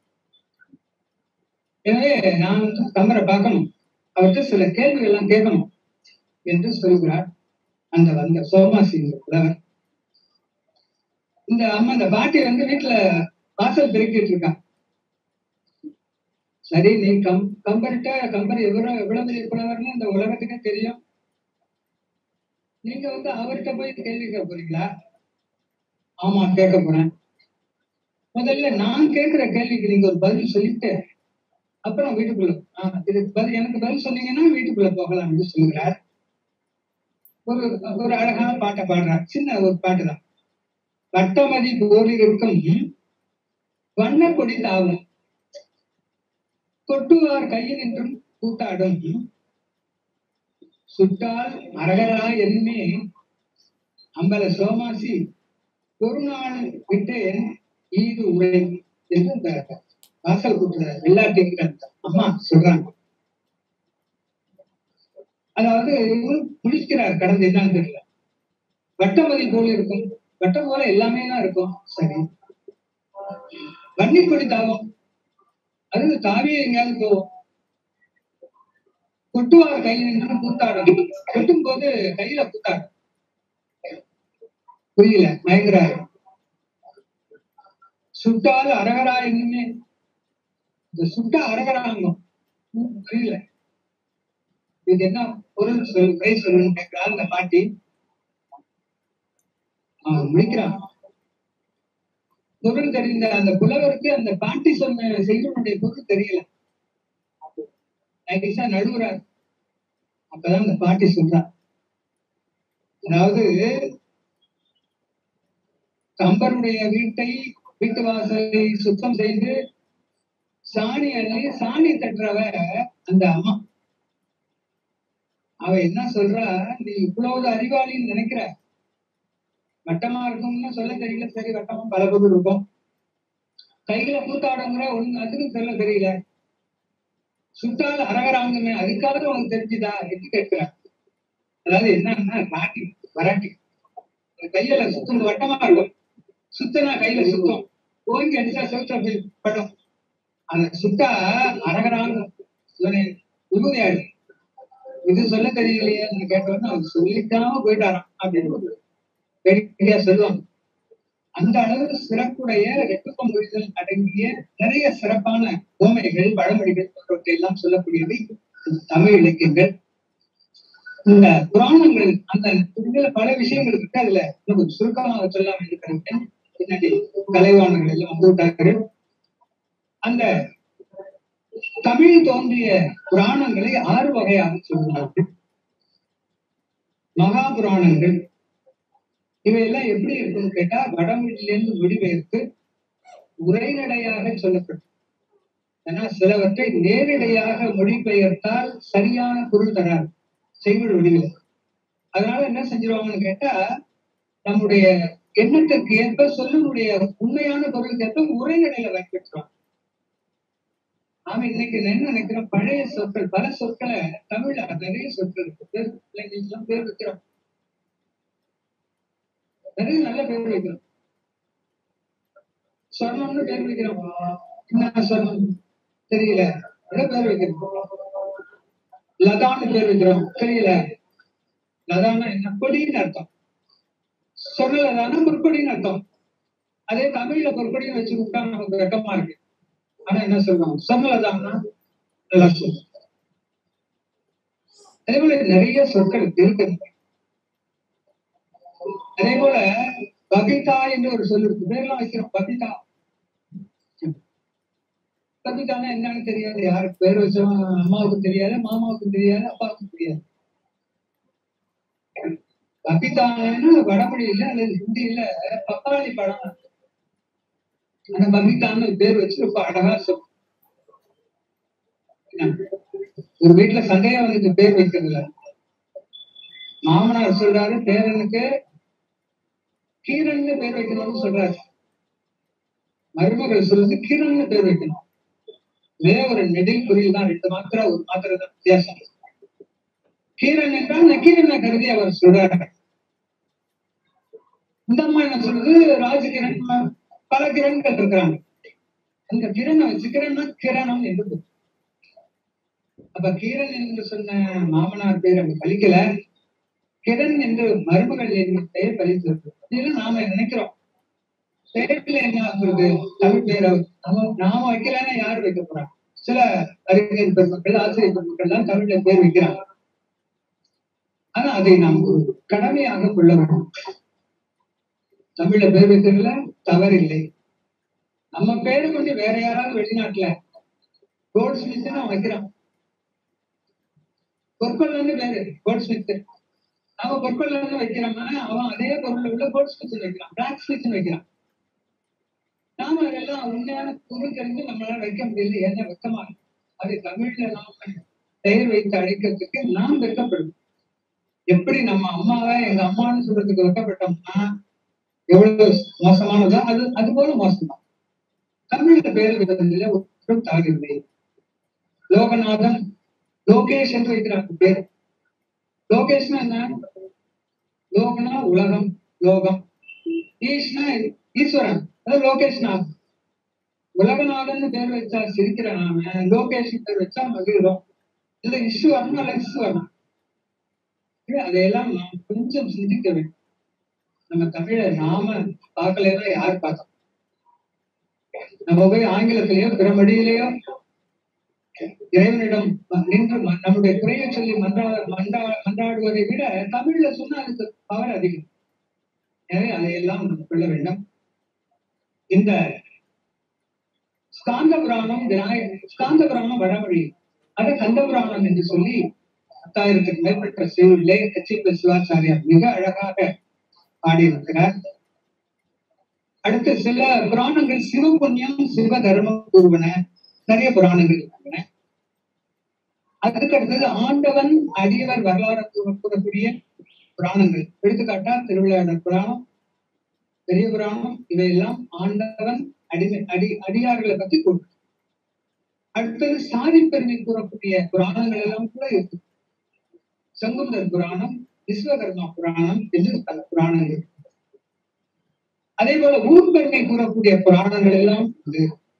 எனவே நான் வந்து கம்பரை பார்க்கணும் அவர்கிட்ட சில கேள்விகள் எல்லாம் கேட்கணும் என்று சொல்கிறார் அந்த வந்த சோமாசி புலவர் இந்த அம்மா இந்த பாட்டி வந்து வீட்டுல வாசல் பெருக்கிட்டு இருக்கா சரி நீ கம் கம்பர்கிட்ட கம்பர் எவ்வளவு எவ்வளவு பெரிய புலவர்னு இந்த உலகத்துக்கே தெரியும் நீங்க வந்து அவர்கிட்ட போய் கேள்வி கேட்க போறீங்களா ஆமா கேட்க போறேன் முதல்ல நான் கேட்கிற கேள்விக்கு நீங்க ஒரு பதில் சொல்லிட்டு அப்புறம் வீட்டுக்குள்ள ஆஹ் இதுக்கு பதில் எனக்கு பதில் சொன்னீங்கன்னா வீட்டுக்குள்ள போகலாம் என்று சொல்லுகிறார் ஒரு ஒரு அழகான பாட்டை பாடுறார் சின்ன ஒரு பாட்டு தான் வட்டமதி போரில் இருக்கும் வண்ண கொடி தாவும் கொட்டுவார் கையில் நின்றும் கூட்டாடும் சுட்டால் அரகரா என்மே அம்பல சோமாசி ஒரு நாள் விட்டேன் ஈது உரை என்று இந்த வாசல் கூட்டுற வெள்ளாட்டிங்கிற அந்த அம்மா சொல்றாங்க அதாவது இவரு முழிக்கிறார் கடந்து என்னன்னு தெரியல வட்டமதி போல இருக்கும் வட்டம் போல எல்லாமே தான் இருக்கும் சரி வன்னிக்கொடி தாவம் அது தாவியே எங்கேயாவது போவோம் கொட்டுவார் கையில் நின்று கூத்தாடும் கொட்டும் போது கையில கூத்தாடும் புரியல மயங்குறாரு சுட்டால் அரகரா என்னமே இந்த சுட்டா அரகராங்கும் ம், புரியல இது என்ன பொருள் சொல் கை சொல்லணும்னு கேட்கிறார் இந்த பாட்டி அவன் முடிக்கிறான் பொருள் தெரிந்த அந்த புலவருக்கு அந்த பாட்டி சொன்ன செய்தியுடைய பொருள் தெரியல நைஸா நடுவுறார் அப்பதான் அந்த பாட்டி சொல்றான் அதாவது கம்பருடைய வீட்டை வீட்டு வாசலை சுத்தம் செய்து சாணி அள்ளி சாணி தட்டுறவ அந்த அம்மா அவ என்ன சொல்றா நீ இவ்வளவு அறிவாளின்னு நினைக்கிற வட்டமா இருக்கும்னு சொல்ல தெரியல சரி வட்டமா பல பொருள் இருக்கும் கையில கூத்தாடுங்கிற ஒண்ணு அதுக்கும் சொல்ல தெரியல சுட்டால் அரகராங்குமே அதுக்காக உனக்கு தெரிஞ்சுதா என்று கேட்கிறார் அதாவது என்னன்னா ராட்டி வராட்டி இந்த கையில சுத்தம் வட்டமா இருக்கும் சுத்தனா கையில சுத்தம் ஓங்கி அடிச்சா செவுத்த போய் படும் அந்த சுட்டா அரகராங்க விபூதியாடு இது சொல்ல தெரியலையே கேட்டோன்னு அவர் சொல்லிக்காம போயிட்டாராம் அப்படின்னு வேடிக்கையா சொல்லுவாங்க அந்த அளவுக்கு சிறப்புடைய ரெட்டுப்பம் மொழிகள் அடங்கிய நிறைய சிறப்பான ஓமைகள் பழமொழிகள் போன்றவற்றை எல்லாம் சொல்லக்கூடியவை இந்த தமிழ் இலக்கியங்கள் இந்த புராணங்கள் அந்த இதுல பல விஷயங்கள் இருக்கு அதுல இன்னும் கொஞ்சம் சுருக்கமாக சொல்லாம இருக்கிறேன் பின்னாடி கலைவாணர்கள் எல்லாம் வந்து விட்டார்கள் அந்த தமிழ் தோன்றிய புராணங்களை ஆறு வகையாக சொல்கிறார்கள் மகாபுராணங்கள் இவையெல்லாம் எப்படி இருக்குன்னு கேட்டா வடமொழியிலிருந்து மொழிபெயர்த்து உரைநடையாக சொல்லப்படும் ஏன்னா சிலவற்றை நேரடியாக மொழிபெயர்த்தால் சரியான பொருள் தராது செய்யுள் வடிவில் அதனால என்ன செஞ்சிருவாங்கன்னு கேட்டா நம்முடைய எண்ணத்திற்கு ஏற்ப சொல்லுடைய உண்மையான பொருளுக்கு ஏற்ப உரைநடையில பயன்படுத்துறோம் நாம இன்னைக்கு என்ன நினைக்கிறோம் பழைய சொற்கள் பல சொற்களை தமிழ்ல நிறைய சொற்கள் இருக்கு பேர் பிள்ளைங்களுக்கு எல்லாம் பேர் வைக்கிறோம் நிறைய நல்ல பேர் வைக்கிறோம் சொர்ணம்னு பேர் வைக்கிறோம் என்ன சொர்ணம் தெரியல நல்ல பேர் வைக்கிறோம் லதான்னு பேர் வைக்கிறோம் தெரியல லதான்னா என்ன கொடின்னு அர்த்தம் சொல்லலதானா பொற்கொடின்னு அர்த்தம் அதே தமிழ்ல பொற்கொடின்னு வச்சு விட்டா நமக்கு வெக்கமா இருக்கு ஆனா என்ன சொல்றாங்க சொன்னலதான்னா நல்லா சொல்லு அதே போல நிறைய சொற்கள் இருக்கு அதே போல பபிதா என்று ஒரு சொல் இருக்கு பேர்லாம் வைக்கிறோம் பபிதா பபிதானா என்னன்னு தெரியாது யாருக்கு பேர் வச்சோம் அம்மாவுக்கும் தெரியாது மாமாவுக்கும் தெரியாது அப்பாவுக்கும் தெரியாது பபிதான்னு வடமொழியில அல்லது ஹிந்தியில பப்பாளி படம் அந்த பபிதான்னு பேர் வச்சு ரொம்ப அழகா சொல் ஒரு வீட்டுல சந்தேகம் வந்து பேர் வைக்கிறதுல மாமனார் சொல்றாரு பேரனுக்கு கீரன்னு பேர் வைக்கணும்னு சொல்றாரு மருமகள் சொல்லுது கீரன்னு பேர் வைக்கணும் வேற ஒரு நெடில் குறியில் தான் ரெண்டு மாத்திரை ஒரு மாத்திரை தான் வித்தியாசம் கீரன் என்றால் நக்கீரனை கருதி அவர் சொல்றாரு இந்த அம்மா என்ன சொல்றது ராஜகிரண் பல கிரண்கள் இருக்கிறாங்க அந்த கிரணை வச்சு கிரண்னா கிரணம் என்று பொருள். அப்ப கீரன் என்று சொன்ன மாமனார் பேர் அங்க பலிக்கல கிரண் என்று மருமகள் என்று பெயர் பலித்திருக்கு இதெல்லாம் நாம நினைக்கிறோம் பெயர்ல என்ன ஆகுறது தமிழ் பேரை நாம நாம வைக்கலன்னா யார் வைக்க போறாங்க சில அறிஞர் பெருமக்கள் ஆசிரியர் பெருமக்கள் எல்லாம் தமிழ்ல பேர் வைக்கிறாங்க ஆனா அதை நாம் ஒரு கடமையாக கொள்ள வேண்டும் தமிழ்ல பேர் வைக்கிறதுல தவறில்லை நம்ம பேரு கொண்டு வேற யாராவது வெளிநாட்டுல கோல்ட் ஸ்மித் அவன் வைக்கிறான் பொற்கொள்ளன்னு பேரு கோல்ட் ஸ்மித் அவன் பொற்கொள்ளன்னு வைக்கிறோம்னா அவன் அதே பொருள் உள்ள கோல்ட் ஸ்மித் வைக்கிறான் பிளாக் ஸ்மித் வைக்கிறான் நாம அதெல்லாம் உண்மையான பொருள் தெரிஞ்சு நம்மளால வைக்க முடியல என்ன வெக்கமா இருக்கு. அது தமிழ்ல நாம பெயர் வைத்து அழைக்கிறதுக்கு நாம் வெக்கப்படும் எப்படி நம்ம அம்மாவை எங்க அம்மான்னு சொல்றதுக்கு வெக்கப்பட்டோம்னா எவ்வளவு மோசமானதோ அது அது போல மோசம்தான் தமிழ்ல பேர் விடுறதுல ஒரு தாகில்லை லோகநாதன் லோகேஷ் என்று வைக்கிறாங்க பேர் லோகேஷ்னா என்ன லோகனா உலகம் லோகம் ஈஷ்னா ஈஸ்வரன் அது லோகேஷ்நாத் உலகநாதன் பேர் வச்சா சிரிக்கிற நாம லோகேஷ் பேர் வச்சா மகிழ்றோம் இல்ல ஈஸ்வரன் அல்ல ஈஸ்வரன் இல்ல, அதையெல்லாம் நாம் கொஞ்சம் சிந்திக்க வேண்டும் நம்ம தமிழ நாம பார்க்கலன்னா யார் பார்த்தோம் நம்ம போய் ஆங்கிலத்திலேயோ பிற மொழியிலேயோ இறைவனிடம் நின்று ம- நம்முடைய குறையை சொல்லி மன்றா மன்றா மன்றாடுவதை விட தமிழ்ல சொன்னா அதுக்கு பவர் அதிகம் எனவே அதையெல்லாம் நாம் கொள்ள வேண்டும் இந்த ஸ்காந்த புராணம் விநாய ஸ்காந்த புராணம் வடமொழி அதை கந்த புராணம் என்று சொல்லி பத்தாயிரத்துக்கு மேற்பட்ட செய்யுள்ளே கச்சிப்ப சிவாச்சாரியார் மிக அழகாக பாடியிருக்கிறார் அடுத்து சில புராணங்கள் சிவ புண்ணியம் சிவ தர்மம் கூறுவன நிறைய புராணங்கள் இருக்கின்றன அதுக்கு அடுத்தது ஆண்டவன் அடியவர் வரலாறு கூற- கூறக்கூடிய புராணங்கள் எடுத்துக்காட்டா திருவிளையாடல் புராணம் பெரிய புராணம் இவையெல்லாம் ஆண்டவன் அடிமை அடி அடியார்களை பத்தி கூறும் அடுத்தது சாதி பெருமை கூறக்கூடிய புராணங்கள் எல்லாம் கூட இருக்கு செங்குந்தர் புராணம் விஸ்வகர்மா புராணம் என்று பல புராணங்கள் அதே போல ஊர் பெருமை கூறக்கூடிய புராணங்கள் எல்லாம் உண்டு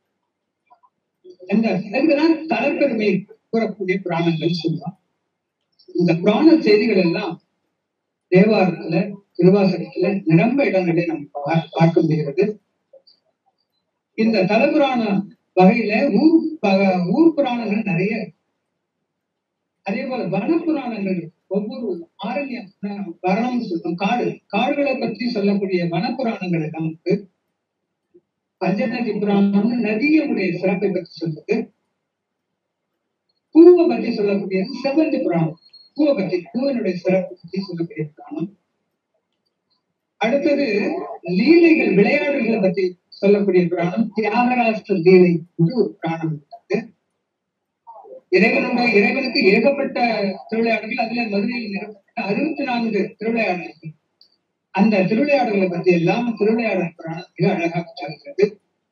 இந்த இதுக்குதான் தலப்பெருமை கூறக்கூடிய புராணங்கள் சொல்லுவாங்க இந்த புராண செய்திகள் எல்லாம் தேவாரத்துல திருவாசகத்துல நிரம்ப இடங்களை நம்ம பா- பார்க்க முடிகிறது இந்த தலபுராண வகையில ஊர் ப- ஊர் புராணங்கள் நிறைய இருக்கு. அதே போல வனப்புராணங்கள் ஒவ்வொரு ஆரண்யம் அஹ், வனம் சொல்லும் காடு காடுகளை பற்றி சொல்லக்கூடிய வனப்புராணங்கள் எல்லாம் இருக்கு பஞ்சநதி புராணம்னு நதியினுடைய சிறப்பை பற்றி சொல்லுது பூர்வ பற்றி சொல்லக்கூடிய செவ்வந்தி புராணம் பூவை பத்தி பூவினுடைய சிறப்பு பத்தி சொல்லக்கூடிய புராணம் அடுத்தது லீலைகள் விளையாடுகளை பத்தி சொல்லக்கூடிய புராணம் தியாகராஷ்டிர லீலை என்று ஒரு புராணம் இருக்கிறது இறைவனுடைய இறைவனுக்கு ஏகப்பட்ட திருவிளையாடல்கள் அதுல மதுரையில் நிறுவப்பட்ட அறுபத்தி நான்கு திருவிளையாடல்கள் அந்த திருவிளையாடல்களை பத்தி எல்லாம் திருவிளையாடல் புராணம் மிக அழகாக சொல்கிறது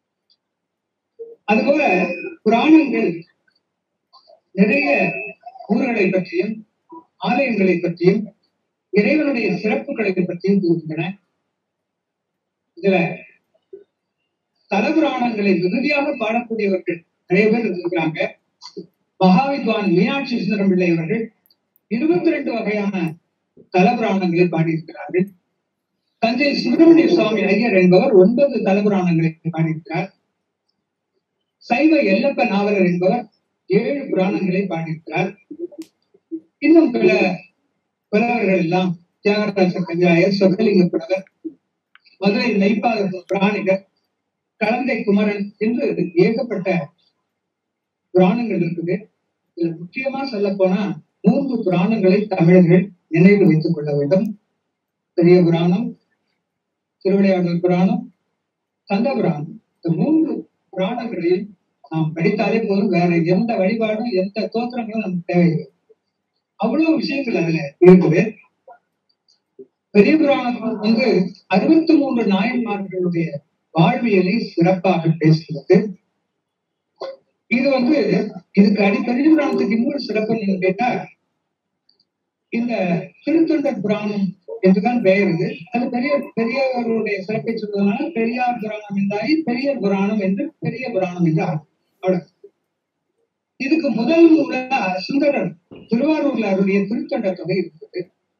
அதுபோல புராணங்கள் நிறைய ஊர்களை பற்றியும் ஆலயங்களை பற்றியும் இறைவனுடைய சிறப்புகளை பற்றியும் கூறுகின்றன இதுல தலபுராணங்களை மிகுதியாக பாடக்கூடியவர்கள் நிறைய பேர் இருக்கிறாங்க மகாவித்வான் மீனாட்சி சுந்தரம் பிள்ளை அவர்கள் இருபத்தி ரெண்டு வகையான தலபுராணங்களை பாடியிருக்கிறார்கள் தஞ்சை சுப்பிரமணிய சுவாமி ஐயர் என்பவர் ஒன்பது தலபுராணங்களை பாடியிருக்கிறார் சைவ எல்லப்ப நாவலர் என்பவர் ஏழு புராணங்களை பாடியிருக்கிறார் இன்னும் பிற புலவர்கள் எல்லாம் தியாகராஜ கவிராயர் சொர்க்கலிங்க புலவர் மதுரை நெய்ப்பாத பிராணிகர் கலந்தை குமரன் என்று ஏகப்பட்ட புராணங்கள் இருக்குது இதுல முக்கியமா சொல்ல போனா மூன்று புராணங்களை தமிழர்கள் நினைவு வைத்துக் கொள்ள வேண்டும் பெரிய புராணம் திருவிளையாடல் புராணம் கந்த புராணம் இந்த மூன்று புராணங்களையும் நாம் படித்தாலே போதும் வேற எந்த வழிபாடும் எந்த தோற்றங்களும் நமக்கு தேவையில்லை அவ்வளவு விஷயங்கள் அதுல இருக்குது பெரிய புராணம் வந்து அறுபத்தி மூன்று நாயன்மார்களுடைய வாழ்வியலை சிறப்பாக பேசுகிறது இது வந்து இதுக்கு அடி பெரிய புராணத்துக்கு இன்னொரு சிறப்பு நீங்க கேட்டா இந்த திருத்தொண்டர் புராணம் என்றுதான் பெயர் இது அது பெரிய பெரியவருடைய சிறப்பை சொல்வதனால பெரியார் புராணம் என்றாகி பெரிய புராணம் என்று பெரிய புராணம் என்று ஆகும் அவ்வளவு இதுக்கு முதல் நூலா சுந்தரர் திருவாரூர்ல அவருடைய திருத்தொண்ட தொகை இருக்குது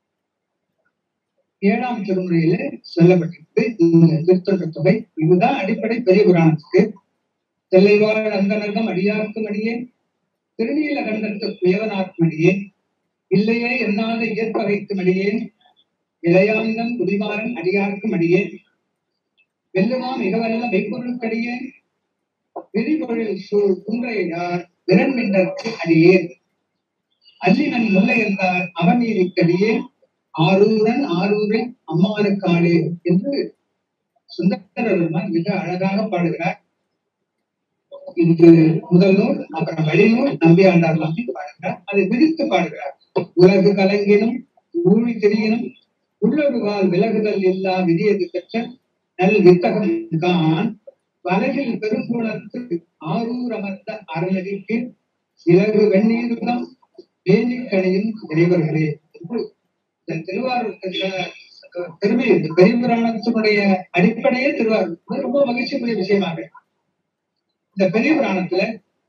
ஏழாம் திருமுறையில சொல்லப்பட்டிருக்கு இந்த திருத்தொண்ட தொகை இதுதான் அடிப்படை பெரிய புராணத்துக்கு தெல்லைவாழ் அந்தனர்தம் அடியார்க்கும் அடியே திருநீல கண்டத்து தேவனார்க்கும் அடியே இல்லையே எண்ணாத இயற்பகைக்கும் அடியேன் இளையாந்தன் குடிமாறன் அடியார்க்கும் அடியேன் வெல்லுமா மிகவல்ல மெய்ப்பொருளுக்கடியேன் விரிபொழில் சூழ் குன்றையார் விரண்மின்னற்கு அடியேன் அல்லினன் முல்லை என்றார் அவநீதிக்கடியேன் ஆரூரன் ஆரூரில் அம்மானுக்காளே என்று சுந்தரபெருமான் மிக அழகாக பாடுகிறார் இது முதல் நூல் அப்புறம் வெளிநூல் நம்பி ஆண்டார் நம்பி பாடுகிறார் அதை விரித்து பாடுகிறார் உலகு கலங்கினும் ஊழி திரியினும் உள்ளொருவால் விலகுதல் இல்லா விதியது பெற்ற நல் வித்தகம் தான் வலகில் பெருங்குணத்து ஆரூர் அமர்ந்த அறநடிக்கு இலகு வெந்நீருகம் வேணிக்கணியின் இறைவர்களே என்று இந்த திருவாரூர் இந்த பெருமை இந்த பெரிய புராணத்தினுடைய அடிப்படையே திருவாரூர் இது ரொம்ப மகிழ்ச்சிக்குரிய விஷயமாக இந்த பெரிய புராணத்துல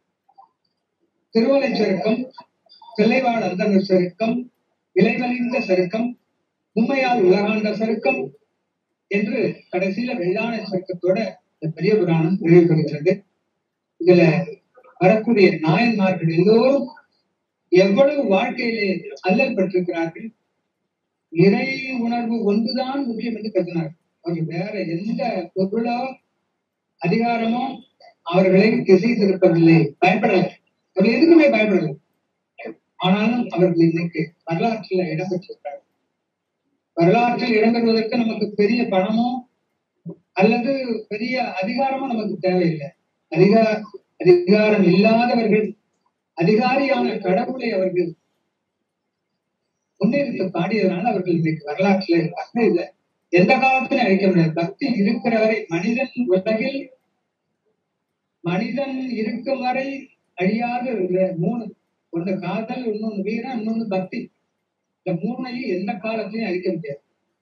திருவலை சருக்கம் தில்லைவாழ் அந்தனர் சருக்கம் இலைவலிந்த சருக்கம் உண்மையால் உலகாண்ட சருக்கம் என்று கடைசியில வெள்ளாண சருக்கத்தோட இந்த பெரிய புராணம் நிறைவு பெறுகிறது இதுல வரக்கூடிய நாயன்மார்கள் எல்லோரும் எவ்வளவு வாழ்க்கையிலே அல்லல் பெற்றிருக்கிறார்கள் இறை உணர்வு ஒன்றுதான் முக்கியம் என்று கருதினார்கள் அவர்கள் வேற எந்த பொருளோ அதிகாரமோ அவர்களை திசை திருப்பவில்லை பயப்படலை அவர்கள் எதுக்குமே பயப்படலை ஆனாலும் அவர்கள் இன்னைக்கு வரலாற்றில் இடம்பெற்றிருக்கிறார்கள் வரலாற்றில் இடம்பெறுவதற்கு நமக்கு பெரிய பணமோ அல்லது பெரிய அதிகாரமோ நமக்கு தேவையில்லை அதிகார அதிகாரம் இல்லாதவர்கள் அதிகாரியான கடவுளை அவர்கள் முன்னெடுத்து பாடியதனால அவர்கள் இன்னைக்கு வரலாற்றுல இருக்காங்க இத எந்த காலத்திலும் அழிக்க முடியாது பக்தி இருக்கிற வரை மனிதன் உலகில் மனிதன் இருக்கும் வரை அழியாத இருக்கிற மூணு ஒண்ணு காதல் இன்னொன்னு வீரம் இன்னொன்னு பக்தி இந்த மூணையும் எந்த காலத்திலையும் அழிக்க முடியாது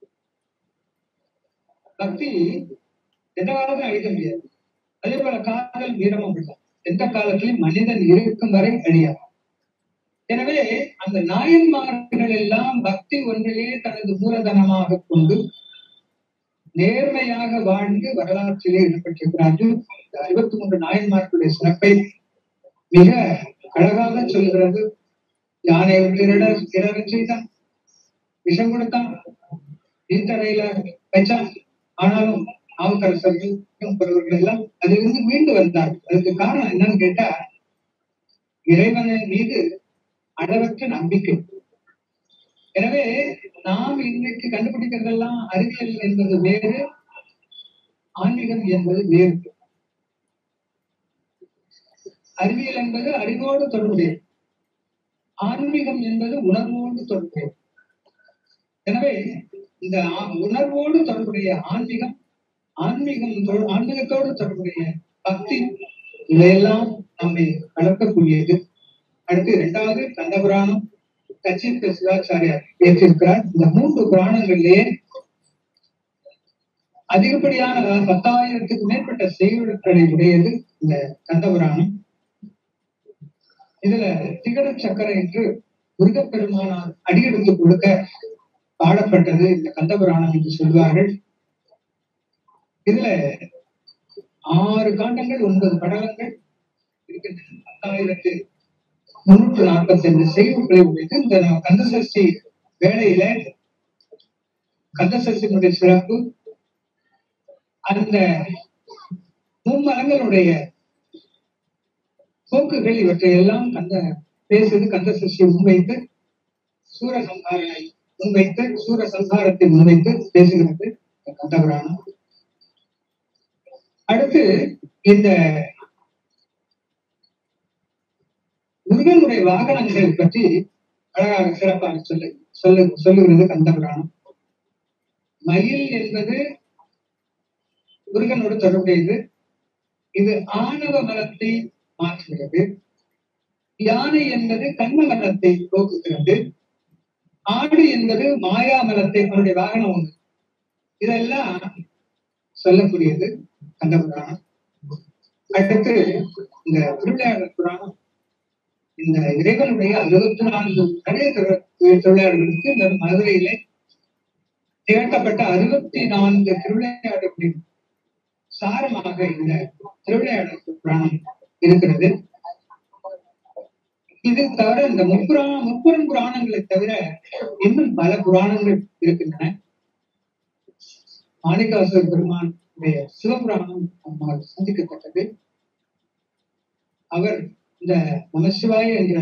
பக்தி எந்த காலத்திலும் அழிக்க முடியாது அதே போல காதல் வீரமும் அப்படிதான் எந்த காலத்திலும் மனிதன் இருக்கும் வரை அழியாது எனவே அந்த நாயன்மார்கள் எல்லாம் பக்தி ஒன்றையே தனது மூலதனமாக கொண்டு நேர்மையாக வாழ்ந்து வரலாற்றிலே இடம்பெற்றிருக்கிறார்கள் இந்த அறுபத்தி மூன்று நாயன்மார்களுடைய சிறப்பை மிக அழகாக சொல்கிறது யானை இட இட செய்தான் விஷம் கொடுத்தான் நீத்தரையில வச்சான் ஆனாலும் நாவுக்கரசர்கள் பிறவர்கள் எல்லாம் அதிலிருந்து மீண்டு வந்தார் அதுக்கு காரணம் என்னன்னு கேட்டா இறைவனை மீது அளவற்ற நம்பிக்கை எனவே நாம் இன்றைக்கு கண்டுபிடிக்கிறதெல்லாம் அறிவியல் என்பது வேறு ஆன்மீகம் என்பது வேறு அறிவியல் என்பது அறிவோடு தொடர்புடையது ஆன்மீகம் என்பது உணர்வோடு தொடர்புடையது எனவே இந்த ஆ- உணர்வோடு தொடர்புடைய ஆன்மீகம் ஆன்மீகம் தொ- ஆன்மீகத்தோடு தொடர்புடைய பக்தி இதையெல்லாம் நம்மை வளர்க்கக்கூடியது அடுத்து இரண்டாவது கந்த புராணம் கச்சித்த சிவாச்சாரியார் ஏற்றிருக்கிறார் இந்த மூன்று புராணங்களிலேயே அதிகப்படியான அதாவது பத்தாயிரத்துக்கு மேற்பட்ட செய்யுட்களை உடையது இந்த கந்த புராணம் இதுல திகட சக்கரை என்று முருகப்பெருமானார் அடியெடுத்து கொடுக்க பாடப்பட்டது இந்த கந்த புராணம் என்று சொல்வார்கள் இதுல ஆறு காண்டங்கள் ஒன்பது படலங்கள் இருக்கின்றன பத்தாயிரத்து முன்னூற்று நாற்பத்தி ஐந்து செய்திகளை உடைத்து இந்த கந்தசஷ்டி வேளையில கந்தசஷ்டியினுடைய சிறப்பு அந்த மும்மலங்களுடைய போக்குகள் இவற்றை எல்லாம் கந்த பேசுது கந்தசஷ்டியை முன்வைத்து சூரசம்ஹாரனை முன்வைத்து சூரசம்ஹாரத்தை முன்வைத்து பேசுகிறது இந்த கந்தபுராணம் அடுத்து இந்த முருகனுடைய வாகனங்கள் பற்றி அழகாக சிறப்பாக சொல்லு சொல்லு சொல்லுகிறது கந்தபுராணம் மயில் என்பது முருகனோடு தொடர்புடையது இது ஆணவ மலத்தை மாற்றுகிறது யானை என்பது கண்ம மலத்தை போக்குகிறது ஆடு என்பது மாயா மலத்தை அவனுடைய வாகனம் ஒன்று இதெல்லாம் சொல்லக்கூடியது கந்தபுராணம் அடுத்து இந்த திருவிளையாடல் புராணம் இந்த இறைவனுடைய அறுபத்தி நான்கு நிறைய தொழிலாளர்களுக்கு இந்த மதுரையிலே திகழ்த்தப்பட்ட அறுபத்தி நான்கு திருவிளையாடல்களின் சாரமாக இந்த திருவிளையாடல் புராணம் இருக்கிறது இது தவிர இந்த முப்புராண முப்புறம் புராணங்களை தவிர இன்னும் பல புராணங்கள் இருக்கின்றன மாணிக்காசுர பெருமானுடைய சிவபுராணம் நம்மால் சிந்திக்கத்தக்கது அவர் இந்த நமசிவாய என்ற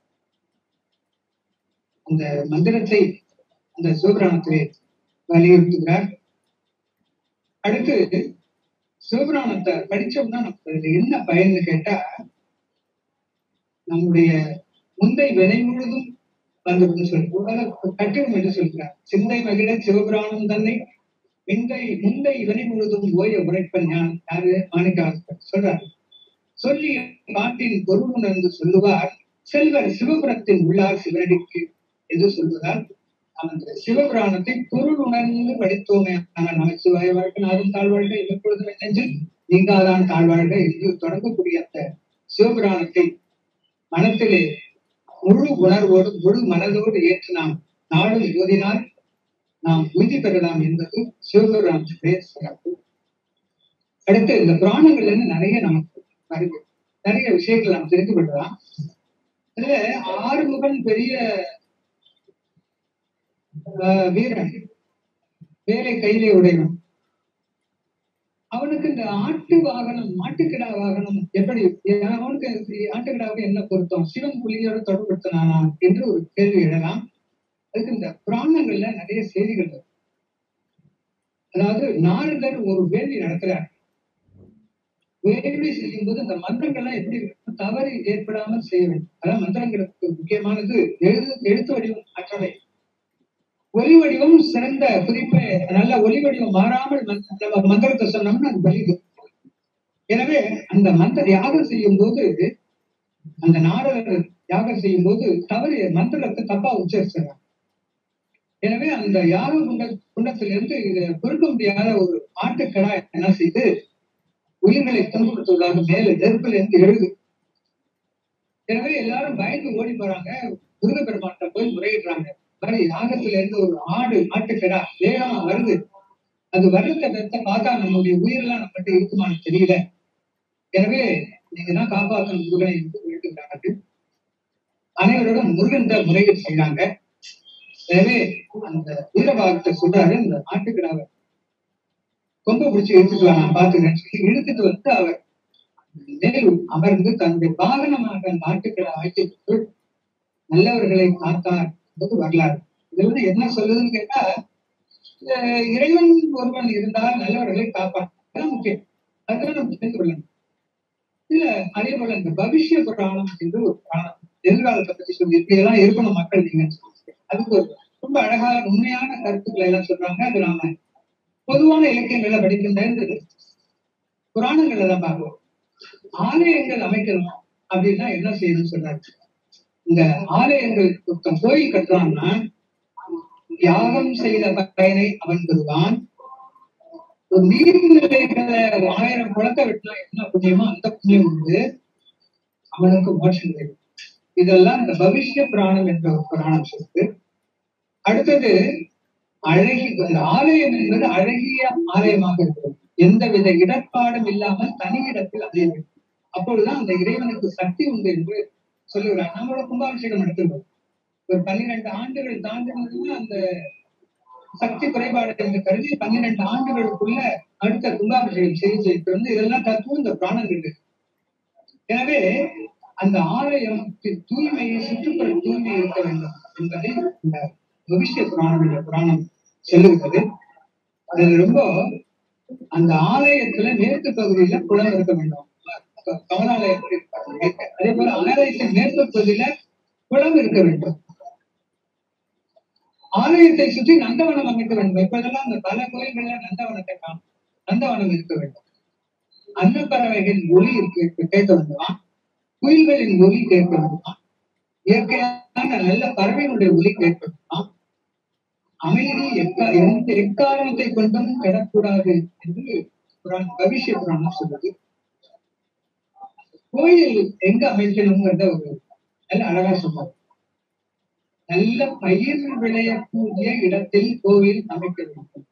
அந்த மந்திரத்தை அந்த சிவபுராணத்திலே வலியுறுத்துகிறார் அடுத்து சிவபுராணத்தை படிச்சோம்னா நமக்கு அதுல என்ன பயன்னு கேட்டா நம்முடைய முந்தை வினை முழுதும் வந்துடும் சொல்லி கட்டிடம் என்று சொல்கிறார் சிந்தை மகிழ சிவபுராணம் தன்னை முந்தை முந்தை வினை முழுதும் ஓய உரைப்பன் ஞான் யாரு மாணிக்காசர் சொல்றார் சொல்லி பாட்டின் பொருள் உணர்ந்து சொல்லுவார் செல்வர் சிவபுரத்தின் உள்ளார் சிவனடிக்கு என்று சொல்வதால் அந்த சிவபுராணத்தை பொருள் உணர்ந்து படித்தோமே ஆனால் நம சிவாய வாழ்க்கை நாதும் தாழ்வாழ்க எப்பொழுதும் நெஞ்சில் நீங்காதான் தாழ்வாழ்க என்று தொடங்கக்கூடிய அந்த சிவபுராணத்தை மனத்திலே முழு உணர்வோடு முழு மனதோடு ஏற்று நாம் நாளும் ஓதினால் நாம் உறுதி பெறலாம் என்பது சிவபுராணத்துடைய சிறப்பு அடுத்து இந்த புராணங்கள்ல இருந்து நிறைய நமக்கு வருது நிறைய விஷயங்கள் நாம் தெரிந்து கொள்ளலாம் இதுல ஆறுமுகன் பெரிய ஆஹ், வீரன் வேலை கையிலே உடையவன் அவனுக்கு இந்த ஆட்டு வாகனம் மாட்டுக்கிடா வாகனம் எப்படி அவனுக்கு ஆட்டுக்கிடாவுக்கு என்ன பொருத்தம் சிவன் புலியோட தொடர்படுத்தினானா என்று ஒரு கேள்வி எழலாம் அதுக்கு இந்த புராணங்கள்ல நிறைய செய்திகள் இருக்கு. அதாவது நாரதர் ஒரு வேள்வி நடத்துறார் வேள்வி செய்யும் போது இந்த மந்திரங்கள்லாம் எப்படி இருக்கணும்? தவறு ஏற்படாமல் செய்ய வேண்டும் அதான் மந்திரங்களுக்கு முக்கியமானது எழுது எழுத்து வடிவம் அற்றவை ஒலி வடிவம் சிறந்த குறிப்பை நல்ல ஒலி வடிவம் மாறாமல் மந்த- நம்ம மந்திரத்தை சொன்னோம்னா அது பலிது எனவே அந்த மந்திர யாகம் செய்யும் போது அந்த நாரதர் யாகம் செய்யும் போது தவறு மந்திரத்தை தப்பா உச்சரிச்சாங்க எனவே அந்த யாக குண்ட குண்டத்திலிருந்து இதை பொறுக்க முடியாத ஒரு ஆட்டுக்கடா என்ன செய்து உயிர்களை துன்புறுத்துவதாக மேலே நெருப்பில் இருந்து எழுது எனவே எல்லாரும் பயந்து ஓடி போறாங்க முருகப்பெருமான்கிட்ட போய் முறையிடுறாங்க மாதிரி யாகத்துல இருந்து ஒரு ஆடு ஆட்டுக்கடா வேகமா வருது அது வர்றத வெத்த பார்த்தா நம்மளுடைய உயிரெல்லாம் நம்மகிட்ட இருக்குமான்னு தெரியல எனவே நீங்க தான் காப்பாற்றணும் முருகனை என்று வேண்டுகிறார்கள் அனைவரோடும் முருகன் தான் முறையீடு செய்றாங்க எனவே அந்த வீரபாகத்தை சொல்றாரு இந்த ஆட்டுக்கடாவை கொம்ப பிடிச்சு இழுத்துட்டு வா நான் பாத்துக்கிறேன் சொல்லி இழுத்துட்டு வந்து அவர் மேல் அமர்ந்து தன்னுடைய வாகனமாக அந்த ஆட்டுக்கடா ஆட்சி நல்லவர்களை காத்தார் என்பது வரலாறு இதுல வந்து என்ன சொல்லுதுன்னு கேட்டா அஹ் இறைவன் ஒருவன் இருந்தால் நல்லவர்களை காப்பான் அதான் முக்கியம் அதுதான் நம்ம தெரிந்து கொள்ளணும் இல்ல அதே போல இந்த பவிஷ்ய புராணம் என்று ஒரு புராணம் எதிர்காலத்தை பத்தி சொல்லி இப்படியெல்லாம் இருக்கணும் மக்கள் நீங்க அதுக்கு ஒரு ரொம்ப அழகான உண்மையான கருத்துக்களை எல்லாம் சொல்றாங்க அது நாம பொதுவான இலக்கியங்களை படிக்கின்றது புராணங்களை தான் பார்ப்போம் ஆலயங்கள் அமைக்கணும் அப்படின்னா என்ன செய்யணும்னு சொல்றாரு இந்த ஆலயங்கள் ஒருத்தன் கோயில் கட்டுறான்னா யாகம் செய்த பயனை அவன் பெறுவான் ஒரு நீர்நிலைகளை ஆயிரம் குளத்தை வெட்டினா என்ன புண்ணியமோ அந்த புண்ணியம் உண்டு அவனுக்கு மோட்சம் கிடைக்கும் இதெல்லாம் இந்த பவிஷ்ய புராணம் என்ற ஒரு புராணம் சொல்லுது அடுத்தது அழகி அந்த ஆலயம் என்பது அழகிய ஆலயமாக இருக்கிறது எந்தவித இடர்பாடும் இல்லாமல் தனி இடத்தில் அமைய வேண்டும் அப்பொழுதுதான் அந்த இறைவனுக்கு சக்தி உண்டு என்று சொல்லுகிறார் நம்மளோட கும்பாபிஷேகம் நடத்துகிறோம் ஒரு பன்னிரண்டு ஆண்டுகள் தாண்டினதுன்னா அந்த சக்தி குறைபாடு என்று கருதி பன்னிரண்டு ஆண்டுகளுக்குள்ள அடுத்த கும்பாபிஷேகம் செய்து செய்து வந்து இதெல்லாம் தத்துவம் இந்த புராணங்கள் இருக்கு எனவே அந்த ஆலயம் தூய்மையை சுற்றுப்புற தூய்மை இருக்க வேண்டும் என்பதை இந்த பவிஷ்ய புராணம் என்ற புராணம் சொல்லுகிறது அது ரொம்ப அந்த ஆலயத்துல மேற்கு பகுதியில குளம் இருக்க வேண்டும் கமலாலயம் எப்படி இருப்பாங்க மேற்கு. அதே போல ஆலயத்தின் மேற்கு பகுதியில குளம் இருக்க வேண்டும் ஆலயத்தை சுற்றி நந்தவனம் அமைக்க வேண்டும் இப்பதெல்லாம் அந்த பல கோயில்கள்ல நந்தவனத்தை காணும் நந்தவனம் இருக்க வேண்டும் அன்னப்பறவைகளின் ஒலி இருக்கு கேட்க வேண்டுமா குயில்களின் ஒலி கேட்க வேண்டுமா இயற்கையான நல்ல பறவைகளுடைய ஒலி கேட்க வேண்டுமா அமைதி எக்கா எந்த எக்காரணத்தை கொண்டும் கெடக்கூடாது என்று புராணம் பவிஷ்ய புராணம் சொல்லுது கோயில் எங்க அமைக்கணுங்கிறத ஒரு நல்ல அழகா சொன்னார் நல்ல பயிர் விளையக்கூடிய இடத்தில் கோவில் அமைக்க வேண்டும்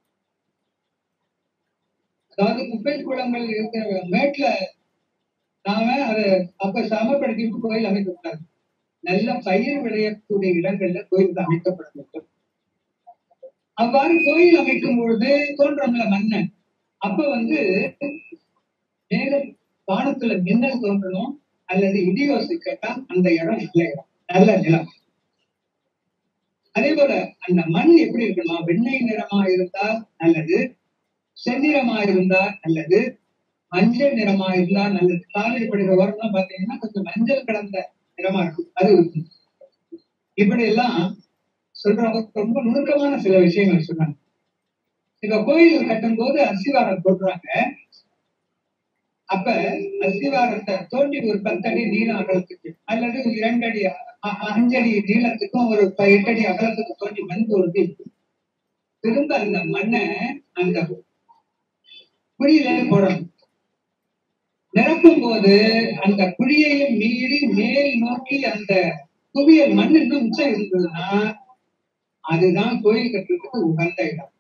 அதாவது குப்பை குளங்கள் இருக்கிற மேட்ல நாம அதை அப்ப சமப்படுத்திட்டு கோயில் அமைக்கக்கூடாது நல்ல பயிர் விளையக்கூடிய இடங்கள்ல கோயில் அமைக்கப்பட வேண்டும் அவ்வாறு கோயில் அமைக்கும் பொழுது தோன்றம்ல மன்னன் அப்ப வந்து மேல வானத்துல மின்னல் தோன்றணும் அல்லது இடியோசை கேட்டா அந்த இடம் நல்ல இடம் நல்ல நிலம் அதே போல அந்த மண் எப்படி இருக்கணும் வெண்ணெய் நிறமா இருந்தால் நல்லது செந்நிறமா இருந்தா நல்லது மஞ்சள் நிறமா இருந்தா நல்லது சாலை படுகிற ஓரம்லாம் பாத்தீங்கன்னா கொஞ்சம் மஞ்சள் கலந்த நிறமா இருக்கும் அது இருக்கும் இப்படி எல்லாம் சொல்றாங்க ரொம்ப நுணுக்கமான சில விஷயங்கள் சொன்னாங்க இப்ப கோயில் கட்டும் போது அசிவாரம் போடுறாங்க அப்ப அஸ்திவாரத்தை தோண்டி ஒரு பத்தடி நீளம் அகலத்துக்கு அல்லது ஒரு இரண்டடி அ- அ- அஞ்சடி நீளத்துக்கும் ஒரு ப- எட்டடி அகலத்துக்கு தோண்டி மண் தோண்டி திரும்ப அந்த மண்ணை அந்த குழியில போடணும் நிரப்பும் போது அந்த குழியையும் மீறி மேல் நோக்கி அந்த குவியல் மண் இன்னும் மிச்சம் இருந்ததுன்னா அதுதான் கோயில் கட்டுறதுக்கு உகந்த இடம்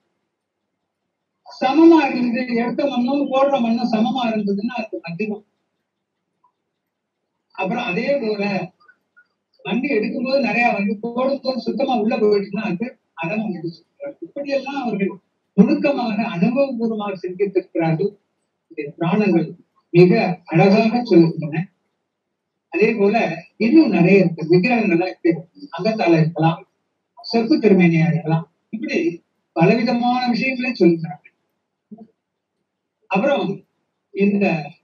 சமமா இருந்து எடுத்த மண்ணும் போடுற மண்ணும் சமமா இருந்ததுன்னா அது மத்தியம் அப்புறம் அதே போல மண் எடுக்கும்போது நிறைய வந்து போடும்போது சுத்தமா உள்ள போயிடுச்சுன்னா அது அதம் இப்படி எல்லாம் அவர்கள் நுணுக்கமாக அனுபவபூர்வமாக சிந்தித்திருக்கிறார்கள் இந்த புராணங்கள் மிக அழகாக சொல்லுகின்றன அதே போல இன்னும் நிறைய இருக்கு விக்கிரகங்கள்லாம் எப்படி இருக்கு? அங்கத்தால இருக்கலாம் செப்பு திருமேனியா இருக்கலாம் இப்படி பலவிதமான விஷயங்களை சொல்லுகிறாங்க அப்புறம் இந்த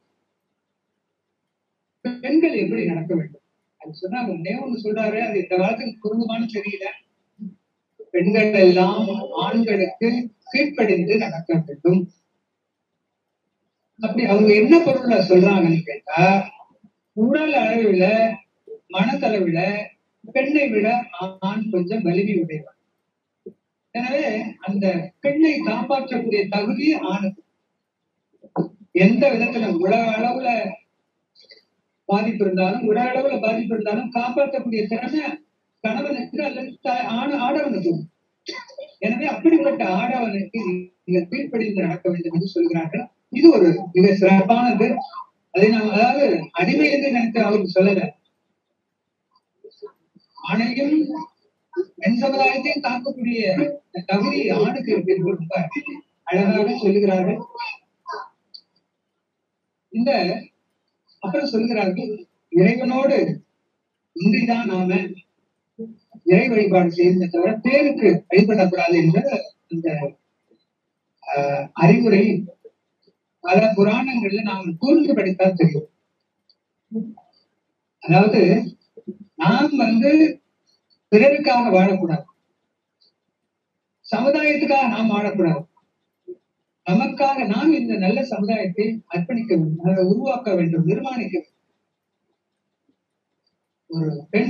பெண்கள் எப்படி நடக்க வேண்டும் அது சொன்னா ஒன்னே ஒண்ணு சொல்றாரு அது இந்த காலத்துக்கு பொருந்துமான்னு தெரியல பெண்கள் எல்லாம் ஆண்களுக்கு கீழ்ப்படிந்து நடக்க வேண்டும் அப்படி அவங்க என்ன பொருளை சொல்றாங்கன்னு கேட்டா உடல் அளவுல மனதளவுல பெண்ணை விட ஆண் கொஞ்சம் வலிமை உடையவன் எனவே அந்த பெண்ணை காப்பாற்றக்கூடிய தகுதி ஆணுக்கு எந்த விதத்துல உலக அளவுல பாதிப்பு இருந்தாலும் உலக அளவுல பாதிப்பு இருந்தாலும் காப்பாற்றக்கூடிய திறமை கணவனுக்கு அல்லது த- ஆண- ஆடவனுக்கு உண்டு. எனவே அப்படிப்பட்ட ஆடவனுக்கு நீங்கள் கீழ்ப்படிந்து நடக்க வேண்டும் என்று சொல்கிறார்கள் இது ஒரு மிக சிறப்பானது அதை நாம் அதாவது அடிமை என்று நினைத்து அவருக்கு சொல்லல ஆணையும் பெண் சமுதாயத்தையும் தாக்கக்கூடிய தகுதி ஆணுக்கு இருக்கு என்று ரொம்ப அழகாக சொல்லுகிறார்கள் இந்த அப்புறம் சொல்லுகிறார்கள் இறைவனோடு இன்றிதான் நாம இறை வழிபாடு செய்யுமே தவிர பேருக்கு வழிபடக்கூடாது என்ற அந்த ஆஹ், அறிவுரை பல புராணங்கள்ல நாம் கூர்ந்து படித்தால் தெரியும் அதாவது நாம் வந்து பிறருக்காக வாழக்கூடாது சமுதாயத்துக்காக நாம் வாழக்கூடாது நமக்காக நாம் இந்த நல்ல சமுதாயத்தை அர்ப்பணிக்க வேண்டும் அதை உருவாக்க வேண்டும் நிர்மாணிக்க வேண்டும் ஒரு பெண்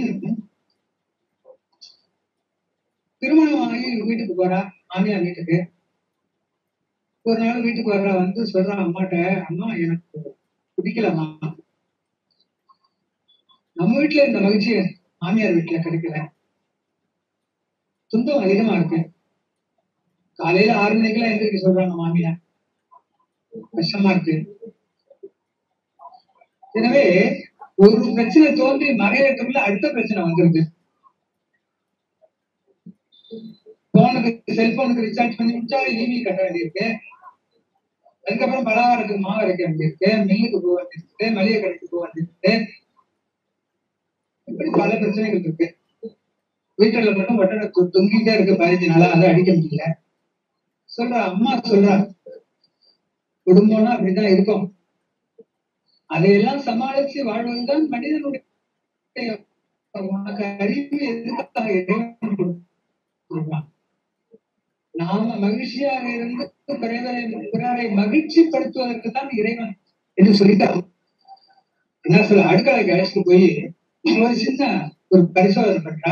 திருமணமாகி வீட்டுக்கு போறா மாமியார் வீட்டுக்கு ஒரு நாள் வீட்டுக்கு வர்றா வந்து சொல்றா அம்மாட்ட அம்மா எனக்கு பிடிக்கலம்மா நம்ம வீட்டுல இந்த மகிழ்ச்சி மாமியார் வீட்டுல கிடைக்கல துன்பம் அதிகமா இருக்கு காலையில ஆறு மணிக்கெல்லாம் எந்திரிக்க சொல்றாங்க மாமியார் கஷ்டமா இருக்கு எனவே ஒரு பிரச்சனை தோன்றி மறையறதுக்குள்ள அடுத்த பிரச்சனை வந்துருது போனுக்கு செல்போனுக்கு ரீசார்ஜ் பண்ணி முடிச்சா இவி கட்ட வேண்டியிருக்கு அதுக்கப்புறம் பலகாரத்துக்கு மாவு அரைக்க வேண்டியிருக்கு மில்லுக்கு போக வேண்டியிருக்கு மளிகை கடைக்கு போக வேண்டியிருக்கு இப்படி பல பிரச்சனைகள் இருக்கு வீட்டுல மட்டும் ஒட்டடை தொ- தொங்கிட்டே இருக்கு பதினஞ்சு நாளா அதை அடிக்க முடியல சொல்றா அம்மா சொல்றா குடும்பம்னா அப்படிதான் இருக்கும் அதையெல்லாம் சமாளிச்சு வாழ்வதுதான் மனிதனுடைய உனக்கு அறிவு எதுக்காக இறைவன் கொடுத்தான்? நாம மகிழ்ச்சியாக இருந்து பிறரை பிறரை மகிழ்ச்சிப்படுத்துவதற்கு தான் இறைவன் என்று சொல்லிட்டான் என்ன சொல்ல அடுக்கலைக்கு அழைச்சிட்டு போய் ஒரு சின்ன ஒரு பரிசோதனை பண்றா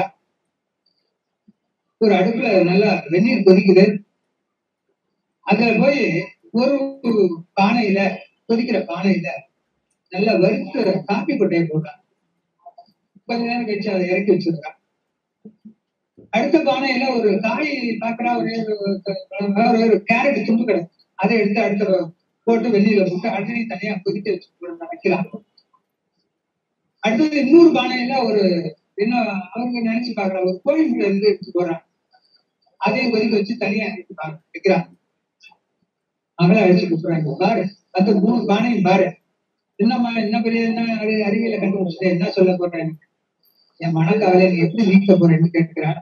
ஒரு அடுப்புல நல்லா வெந்நீர் கொதிக்குது அதுல போய் ஒரு பானையில கொதிக்கிற பானையில நல்லா வறுத்த காப்பி கொட்டையை போடுறான் கொஞ்ச நேரம் கழிச்சு அதை இறக்கி வச்சிருக்கான் அடுத்த பானையில ஒரு காய் பாக்குறா ஒரே ஒரு ஒரு- ஒரு கேரட் துண்டு கிடக்கு அதை எடுத்து அடுத்த போட்டு வெந்நீர்ல போட்டு அடுத்ததையும் தனியா கொதிக்க வச்சு போடுறான், வைக்கலாம் அடுத்தது இன்னொரு பானையில ஒரு என்ன அவங்க நினைச்சு பாக்குறாங்க ஒரு கோழிமுட்டை இருந்து எடுத்து போடுறான் அதையும் கொதிக்க வச்சு தனியா எடுத்து பாக்க வைக்கிறாங்க அவங்கள அழைச்சு கூப்பிடுறாங்க பாரு அந்த மூணு பானையும் பாரு என்னம்மா என்ன பெரிய என்ன அறி- அறிவியல கண்டுபிடிச்சிட்டு என்ன சொல்ல போறேன் என் மனக்கவலை நீ எப்படி நீக்க போறேன்னு கேட்கிறான்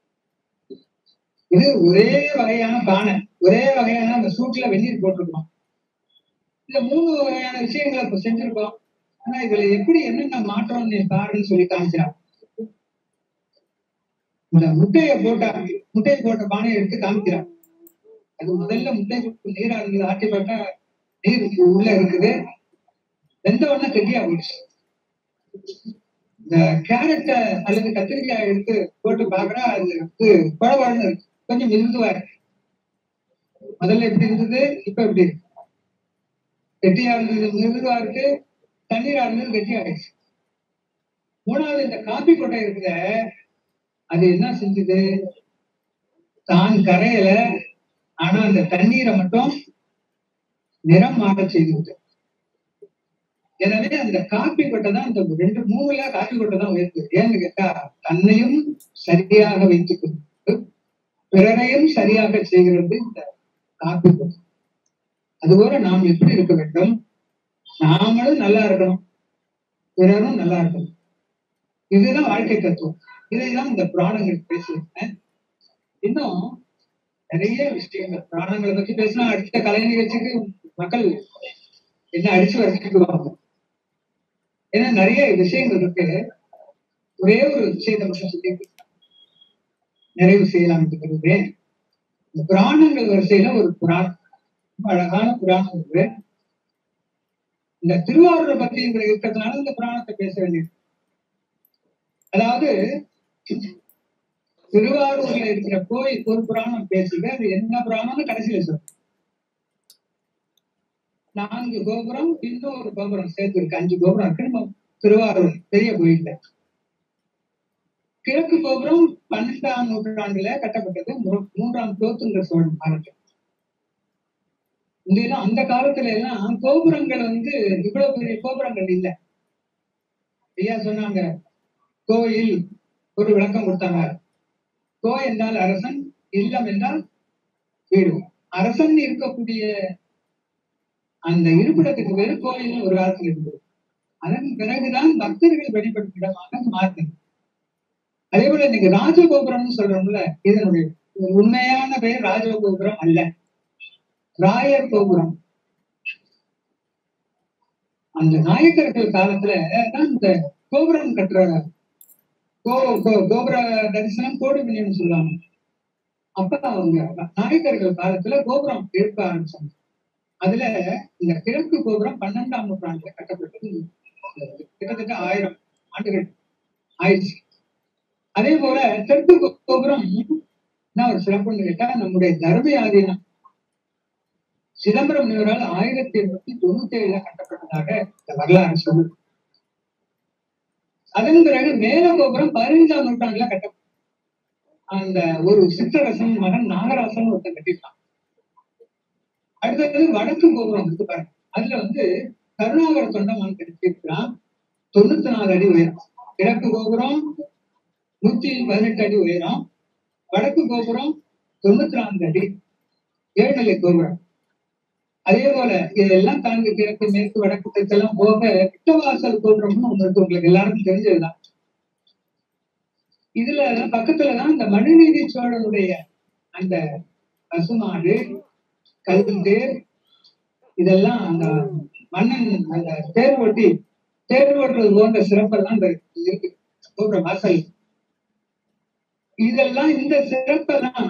இது ஒரே வகையான பானை ஒரே வகையான அந்த சூட்ல வெந்நீர் போட்டிருக்கோம் இந்த மூணு வகையான விஷயங்களை இப்ப செஞ்சிருக்கோம் ஆனா இதுல எப்படி என்னென்ன மாற்றம் நீ பாருன்னு சொல்லி காமிக்கிறான் இந்த முட்டையை போட்டா முட்டையை போட்ட பானையை எடுத்து காமிக்கிறான் அது முதல்ல முட்டை நீரா இருந்தது ஆட்டி பார்த்தா நீர் உள்ள இருக்குது வெந்த உடனே கெட்டியா போயிடுச்சு இந்த கேரட்டை அல்லது கத்திரிக்காய் எடுத்து போட்டு பாக்குறா அது வந்து குழவான்னு இருக்கு கொஞ்சம் மிருதுவா இருக்கு முதல்ல எப்படி இருந்தது இப்ப எப்படி இருக்கு கெட்டியா இருந்தது மிருதுவா இருக்கு தண்ணீரா இருந்தது கெட்டியா ஆயிடுச்சு மூணாவது இந்த காப்பி கொட்டை இருக்குத அது என்ன செஞ்சது தான் கரையல ஆனா அந்த தண்ணீரை மட்டும் நிறம் மாற செய்து எனவே அந்த காப்பி கொட்டை தான் இந்த ரெண்டு மூணுல காப்பி கொட்டை தான் உயர்த்து ஏன்னு கேட்டா தன்னையும் சரியாக வைத்துக் கொண்டு பிறரையும் சரியாக செய்கிறது இந்த காப்பி கொட்டை அதுபோல நாம் எப்படி இருக்க வேண்டும் நாமளும் நல்லா இருக்கணும் பிறரும் நல்லா இருக்கணும் இதுதான் வாழ்க்கை தத்துவம் இதைதான் இந்த புராணங்கள் பேசுகிறேன் இன்னும் நிறைய விஷயங்கள் புராணங்களை பத்தி பேசினா அடுத்த கலை நிகழ்ச்சிக்கு மக்கள் என்ன அடிச்சு வரைக்குவாங்க ஏன்னா நிறைய விஷயங்கள் இருக்கு ஒரே ஒரு விஷயத்தை மட்டும் சொல்லி நிறைவு செய்யலாம் என்று கருதுகிறேன் இந்த புராணங்கள் வரிசையில ஒரு புராணம் ரொம்ப அழகான புராணம் இருக்கு இந்த திருவாரூரை பத்தி இங்க இருக்கிறதுனால இந்த புராணத்தை பேச வேண்டியது அதாவது திருவாரூர்ல இருக்கிற கோயில் ஒரு புராணம் பேசுது அது என்ன புராணம்னு கடைசியில சொல்றேன் நான்கு கோபுரம் இன்னொரு கோபுரம் சேர்த்து இருக்கு அஞ்சு கோபுரம் இருக்கு நம்ம திருவாரூர் பெரிய கோயில்ல கிழக்கு கோபுரம் பன்னெண்டாம் நூற்றாண்டுல கட்டப்பட்டது மூ- மூன்றாம் குலோத்துங்க சோழன் காலத்துல இந்த அந்த காலத்துல எல்லாம் கோபுரங்கள் வந்து இவ்வளவு பெரிய கோபுரங்கள் இல்ல ஐயா சொன்னாங்க கோயில் ஒரு விளக்கம் கொடுத்தாங்க கோ என்றால் அரசன் இல்லம் என்றால் வீடு அரசன் இருக்கக்கூடிய அந்த இருப்பிடத்துக்கு பேரு கோயில் ஒரு காலத்தில் இருந்தது அதன் பிறகுதான் பக்தர்கள் வழிபடும் இடமாக மாறினது அதே போல இன்னைக்கு ராஜகோபுரம்னு சொல்றோம்ல இதனுடைய உண்மையான பெயர் ராஜகோபுரம் அல்ல ராயர் கோபுரம் அந்த நாயக்கர்கள் காலத்துல தான் இந்த கோபுரம் கட்டுற கோ கோ- கோபுர தரிசனம் கோடி புண்ணியம்னு சொல்லுவாங்க அப்ப அவங்க நாயக்கர்கள் காலத்துல கோபுரம் எழுப்ப ஆரம்பிச்சாங்க அதுல இந்த கிழக்கு கோபுரம் பன்னெண்டாம் நூற்றாண்டுல கட்டப்பட்டது கிட்டத்தட்ட ஆயிரம் ஆண்டுகள் ஆயிடுச்சு அதே போல தெற்கு கோ- கோபுரம் என்ன ஒரு சிறப்புன்னு கேட்டா நம்முடைய தர்ம ஆதீனம் சிதம்பரம் நிவரால் ஆயிரத்தி எண்ணூத்தி தொண்ணூத்தி ஏழுல கட்டப்பட்டதாக இந்த வரலாறு சொல்லுது அதன் பிறகு மேல கோபுரம் பதினைஞ்சாம் நூற்றாண்டுல கட்டப்பட்டது அந்த ஒரு சிற்றரசன் மகன் நாகராசன் ஒருத்தன் கட்டிட்டான் அடுத்தது வடக்கு கோபுரம் இருக்கு பாருங்க அதுல வந்து கருணாகர தொண்டமான் கட்டியிருக்கிறான் தொண்ணூத்தி நாலு அடி உயரம் கிழக்கு கோபுரம் நூத்தி பதினெட்டு அடி உயரம் வடக்கு கோபுரம் தொண்ணூத்தி நான்கு அடி ஏழுநிலை கோபுரம் அதே போல இதெல்லாம் தாண்டி கிழக்கு மேற்கு வடக்கு தெற்கெல்லாம் போக கிட்டவாசல் கோபுரம்னு ஒண்ணு இருக்கு உங்களுக்கு எல்லாருக்கும் தெரிஞ்சதுதான் இதுல பக்கத்துலதான் இந்த மனுநீதி சோழனுடைய அந்த பசுமாடு கல்தேர் இதெல்லாம் அந்த மன்னன் அந்த தேர் ஓட்டி தேர் ஓட்டுறது போன்ற சிறப்பெல்லாம் இந்த இருக்கு கோபுர வாசல் இதெல்லாம் இந்த சிறப்பெல்லாம்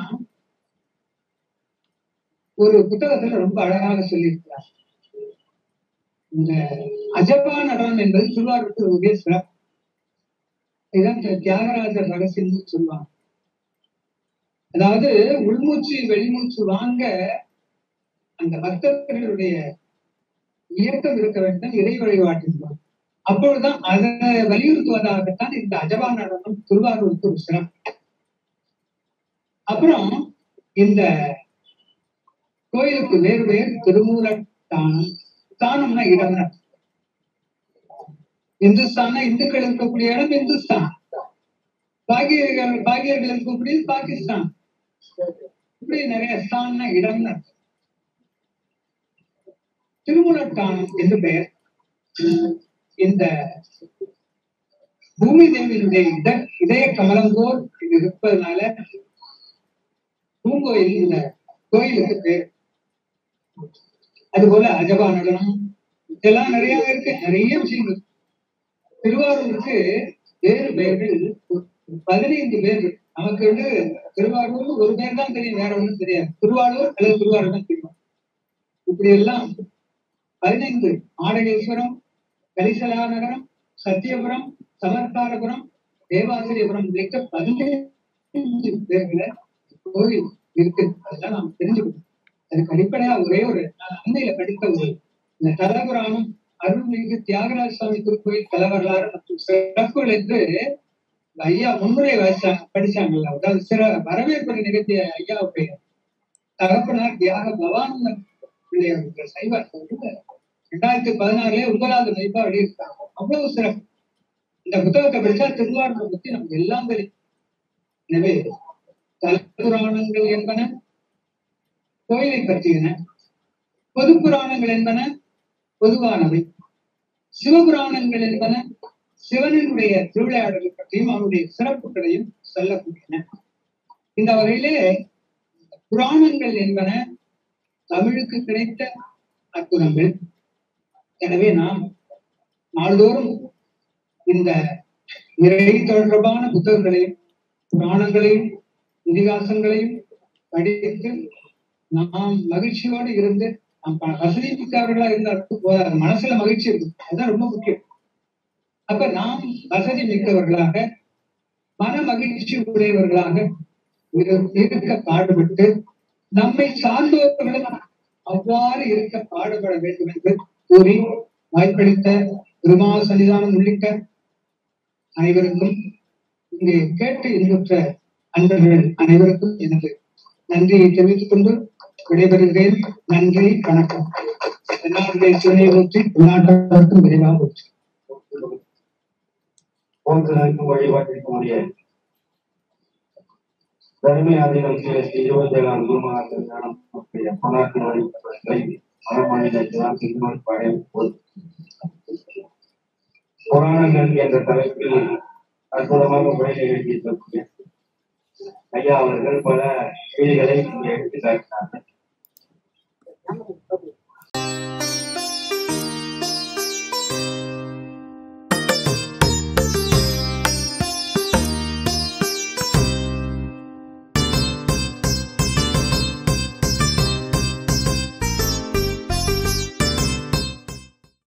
ஒரு புத்தகத்துல ரொம்ப அழகாக சொல்லியிருக்கிறார் இந்த அஜபா நடனம் என்பது திருவாரூருக்கு உரிய சிறப்பு இதான் இந்த தியாகராஜர் ரகசியம் சொல்லுவாங்க அதாவது உள்மூச்சு வெளிமூச்சு வாங்க அந்த பக்தர்களுடைய இயக்கம் இருக்க வேண்டும் இறை வழிபாட்டின் அப்பொழுதுதான் அதை வலியுறுத்துவதாகத்தான் இந்த அஜபா நடனம் திருவாரூருக்கு ஒரு சிறப்பு அப்புறம் இந்த கோயிலுக்கு வேறு வேறு திருமூல தானம் தானம்னா இடம்னா இந்துஸ்தானா இந்துக்கள் இருக்கக்கூடிய இடம் இந்துஸ்தான் பாகியர்கள் பாகியர்கள் இருக்கக்கூடிய பாகிஸ்தான் இப்படி நிறைய ஸ்தான்னா இடம்னு அர்த்தம். திருமுலட்டானம் என்று பெயர் இந்த பூமி தேவியினுடைய இட இதய கமலம் போல் இது இருப்பதனால பூங்கோயில் இந்த கோயிலுக்கு பேர் அதுபோல அஜபா நடனம் இதெல்லாம் நிறைய இருக்கு நிறைய விஷயங்கள் திருவாரூருக்கு வேறு பெயர்கள் ஒரு பதினைந்து பேர் இருக்கு. நமக்கு வந்து திருவாரூர் ஒரு பேர் தான் தெரியும் வேற ஒண்ணும் தெரியாது திருவாரூர் அல்லது திருவாரூர் தான் தெரியும் இப்படி எல்லாம் பதினைந்து ஆடகேஸ்வரம் கலிசலா நகரம் சத்தியபுரம் சமர்த்தாரபுரம் தேவாசிரியபுரம் உள்ளிட்ட பதினைந்து பேர்களை கோவில் இருக்கு அதெல்லாம் நாம் தெரிஞ்சுக்கணும் அதுக்கு அடிப்படையா ஒரே ஒரு நான் அண்மையில படித்த ஒரு இந்த தலபுராணம் அருள்மிகு தியாகராஜ சுவாமி திருக்கோயில் தல வரலாறு மற்றும் சிறப்புகள் என்று இந்த ஐயா முன்னுரை வாசிச்சாங்க படிச்சாங்கல்ல அதாவது சிற வரவேற்பு நிகழ்த்திய ஐயாவுடைய தகப்பனார் தியாக பவானந்த பிள்ளையார் சைவர் ரெண்டாயிரத்தி பதினாறுல ஒன்பதாவது மைப்பா வெளியிருக்காங்க அவ்வளவு சிறப்பு இந்த புத்தகத்தை படிச்சா திருவாரூரை பத்தி நமக்கு எல்லாம் தெரியும் எனவே தலபுராணங்கள் என்பன கோயிலை பற்றியன பொது புராணங்கள் என்பன பொதுவானவை சிவபுராணங்கள் என்பன சிவனினுடைய திருவிளையாடல்கள் பற்றியும் அவனுடைய சிறப்புகளையும் சொல்லக்கூடியன இந்த வகையிலே புராணங்கள் என்பன தமிழுக்கு கிடைத்த அற்புதங்கள் எனவே நாம் நாள்தோறும் இந்த இறை தொடர்பான புத்தகங்களையும் புராணங்களையும் இதிகாசங்களையும் படித்து நாம் மகிழ்ச்சியோடு இருந்து நாம் ப- வசதி மிக்கவர்களா இருந்தாலும் போதாது மனசுல மகிழ்ச்சி இருக்கும் அதுதான் ரொம்ப முக்கியம் அப்ப நாம் வசதி மிக்கவர்களாக மன மகிழ்ச்சி உடையவர்களாக இரு- இருக்க பாடுபட்டு நம்மை சார்ந்தவர்களும் அவ்வாறு இருக்க பாடுபட வேண்டும் என்று கூறி வாய்ப்பளித்த பெருமா சன்னிதானம் உள்ளிட்ட அனைவருக்கும் இங்கே கேட்டு இன்புற்ற அன்பர்கள் அனைவருக்கும் எனது நன்றியை தெரிவித்துக் கொண்டு விடைபெறுகிறேன் நன்றி வணக்கம் தென்னாடுடைய சிவனை ஊற்றி நாட்டவருக்கும் விரைவாக ஊற்றி போன்றதற்கும் வழிபாட்டிற்குரிய தர்ம ஆதீனம் இருபத்தி ஏழாம் குருமாசம் ஞானம் பணாக்கு வழிபட்டவர்களை மனமாநிலத்தினால் திருமண் படையும் புராணங்கள் என்ற தலைப்பில் அற்புதமாக உரை நிகழ்த்தியிருக்கக்கூடிய ஐயா அவர்கள் பல செய்திகளை இங்கே எடுத்து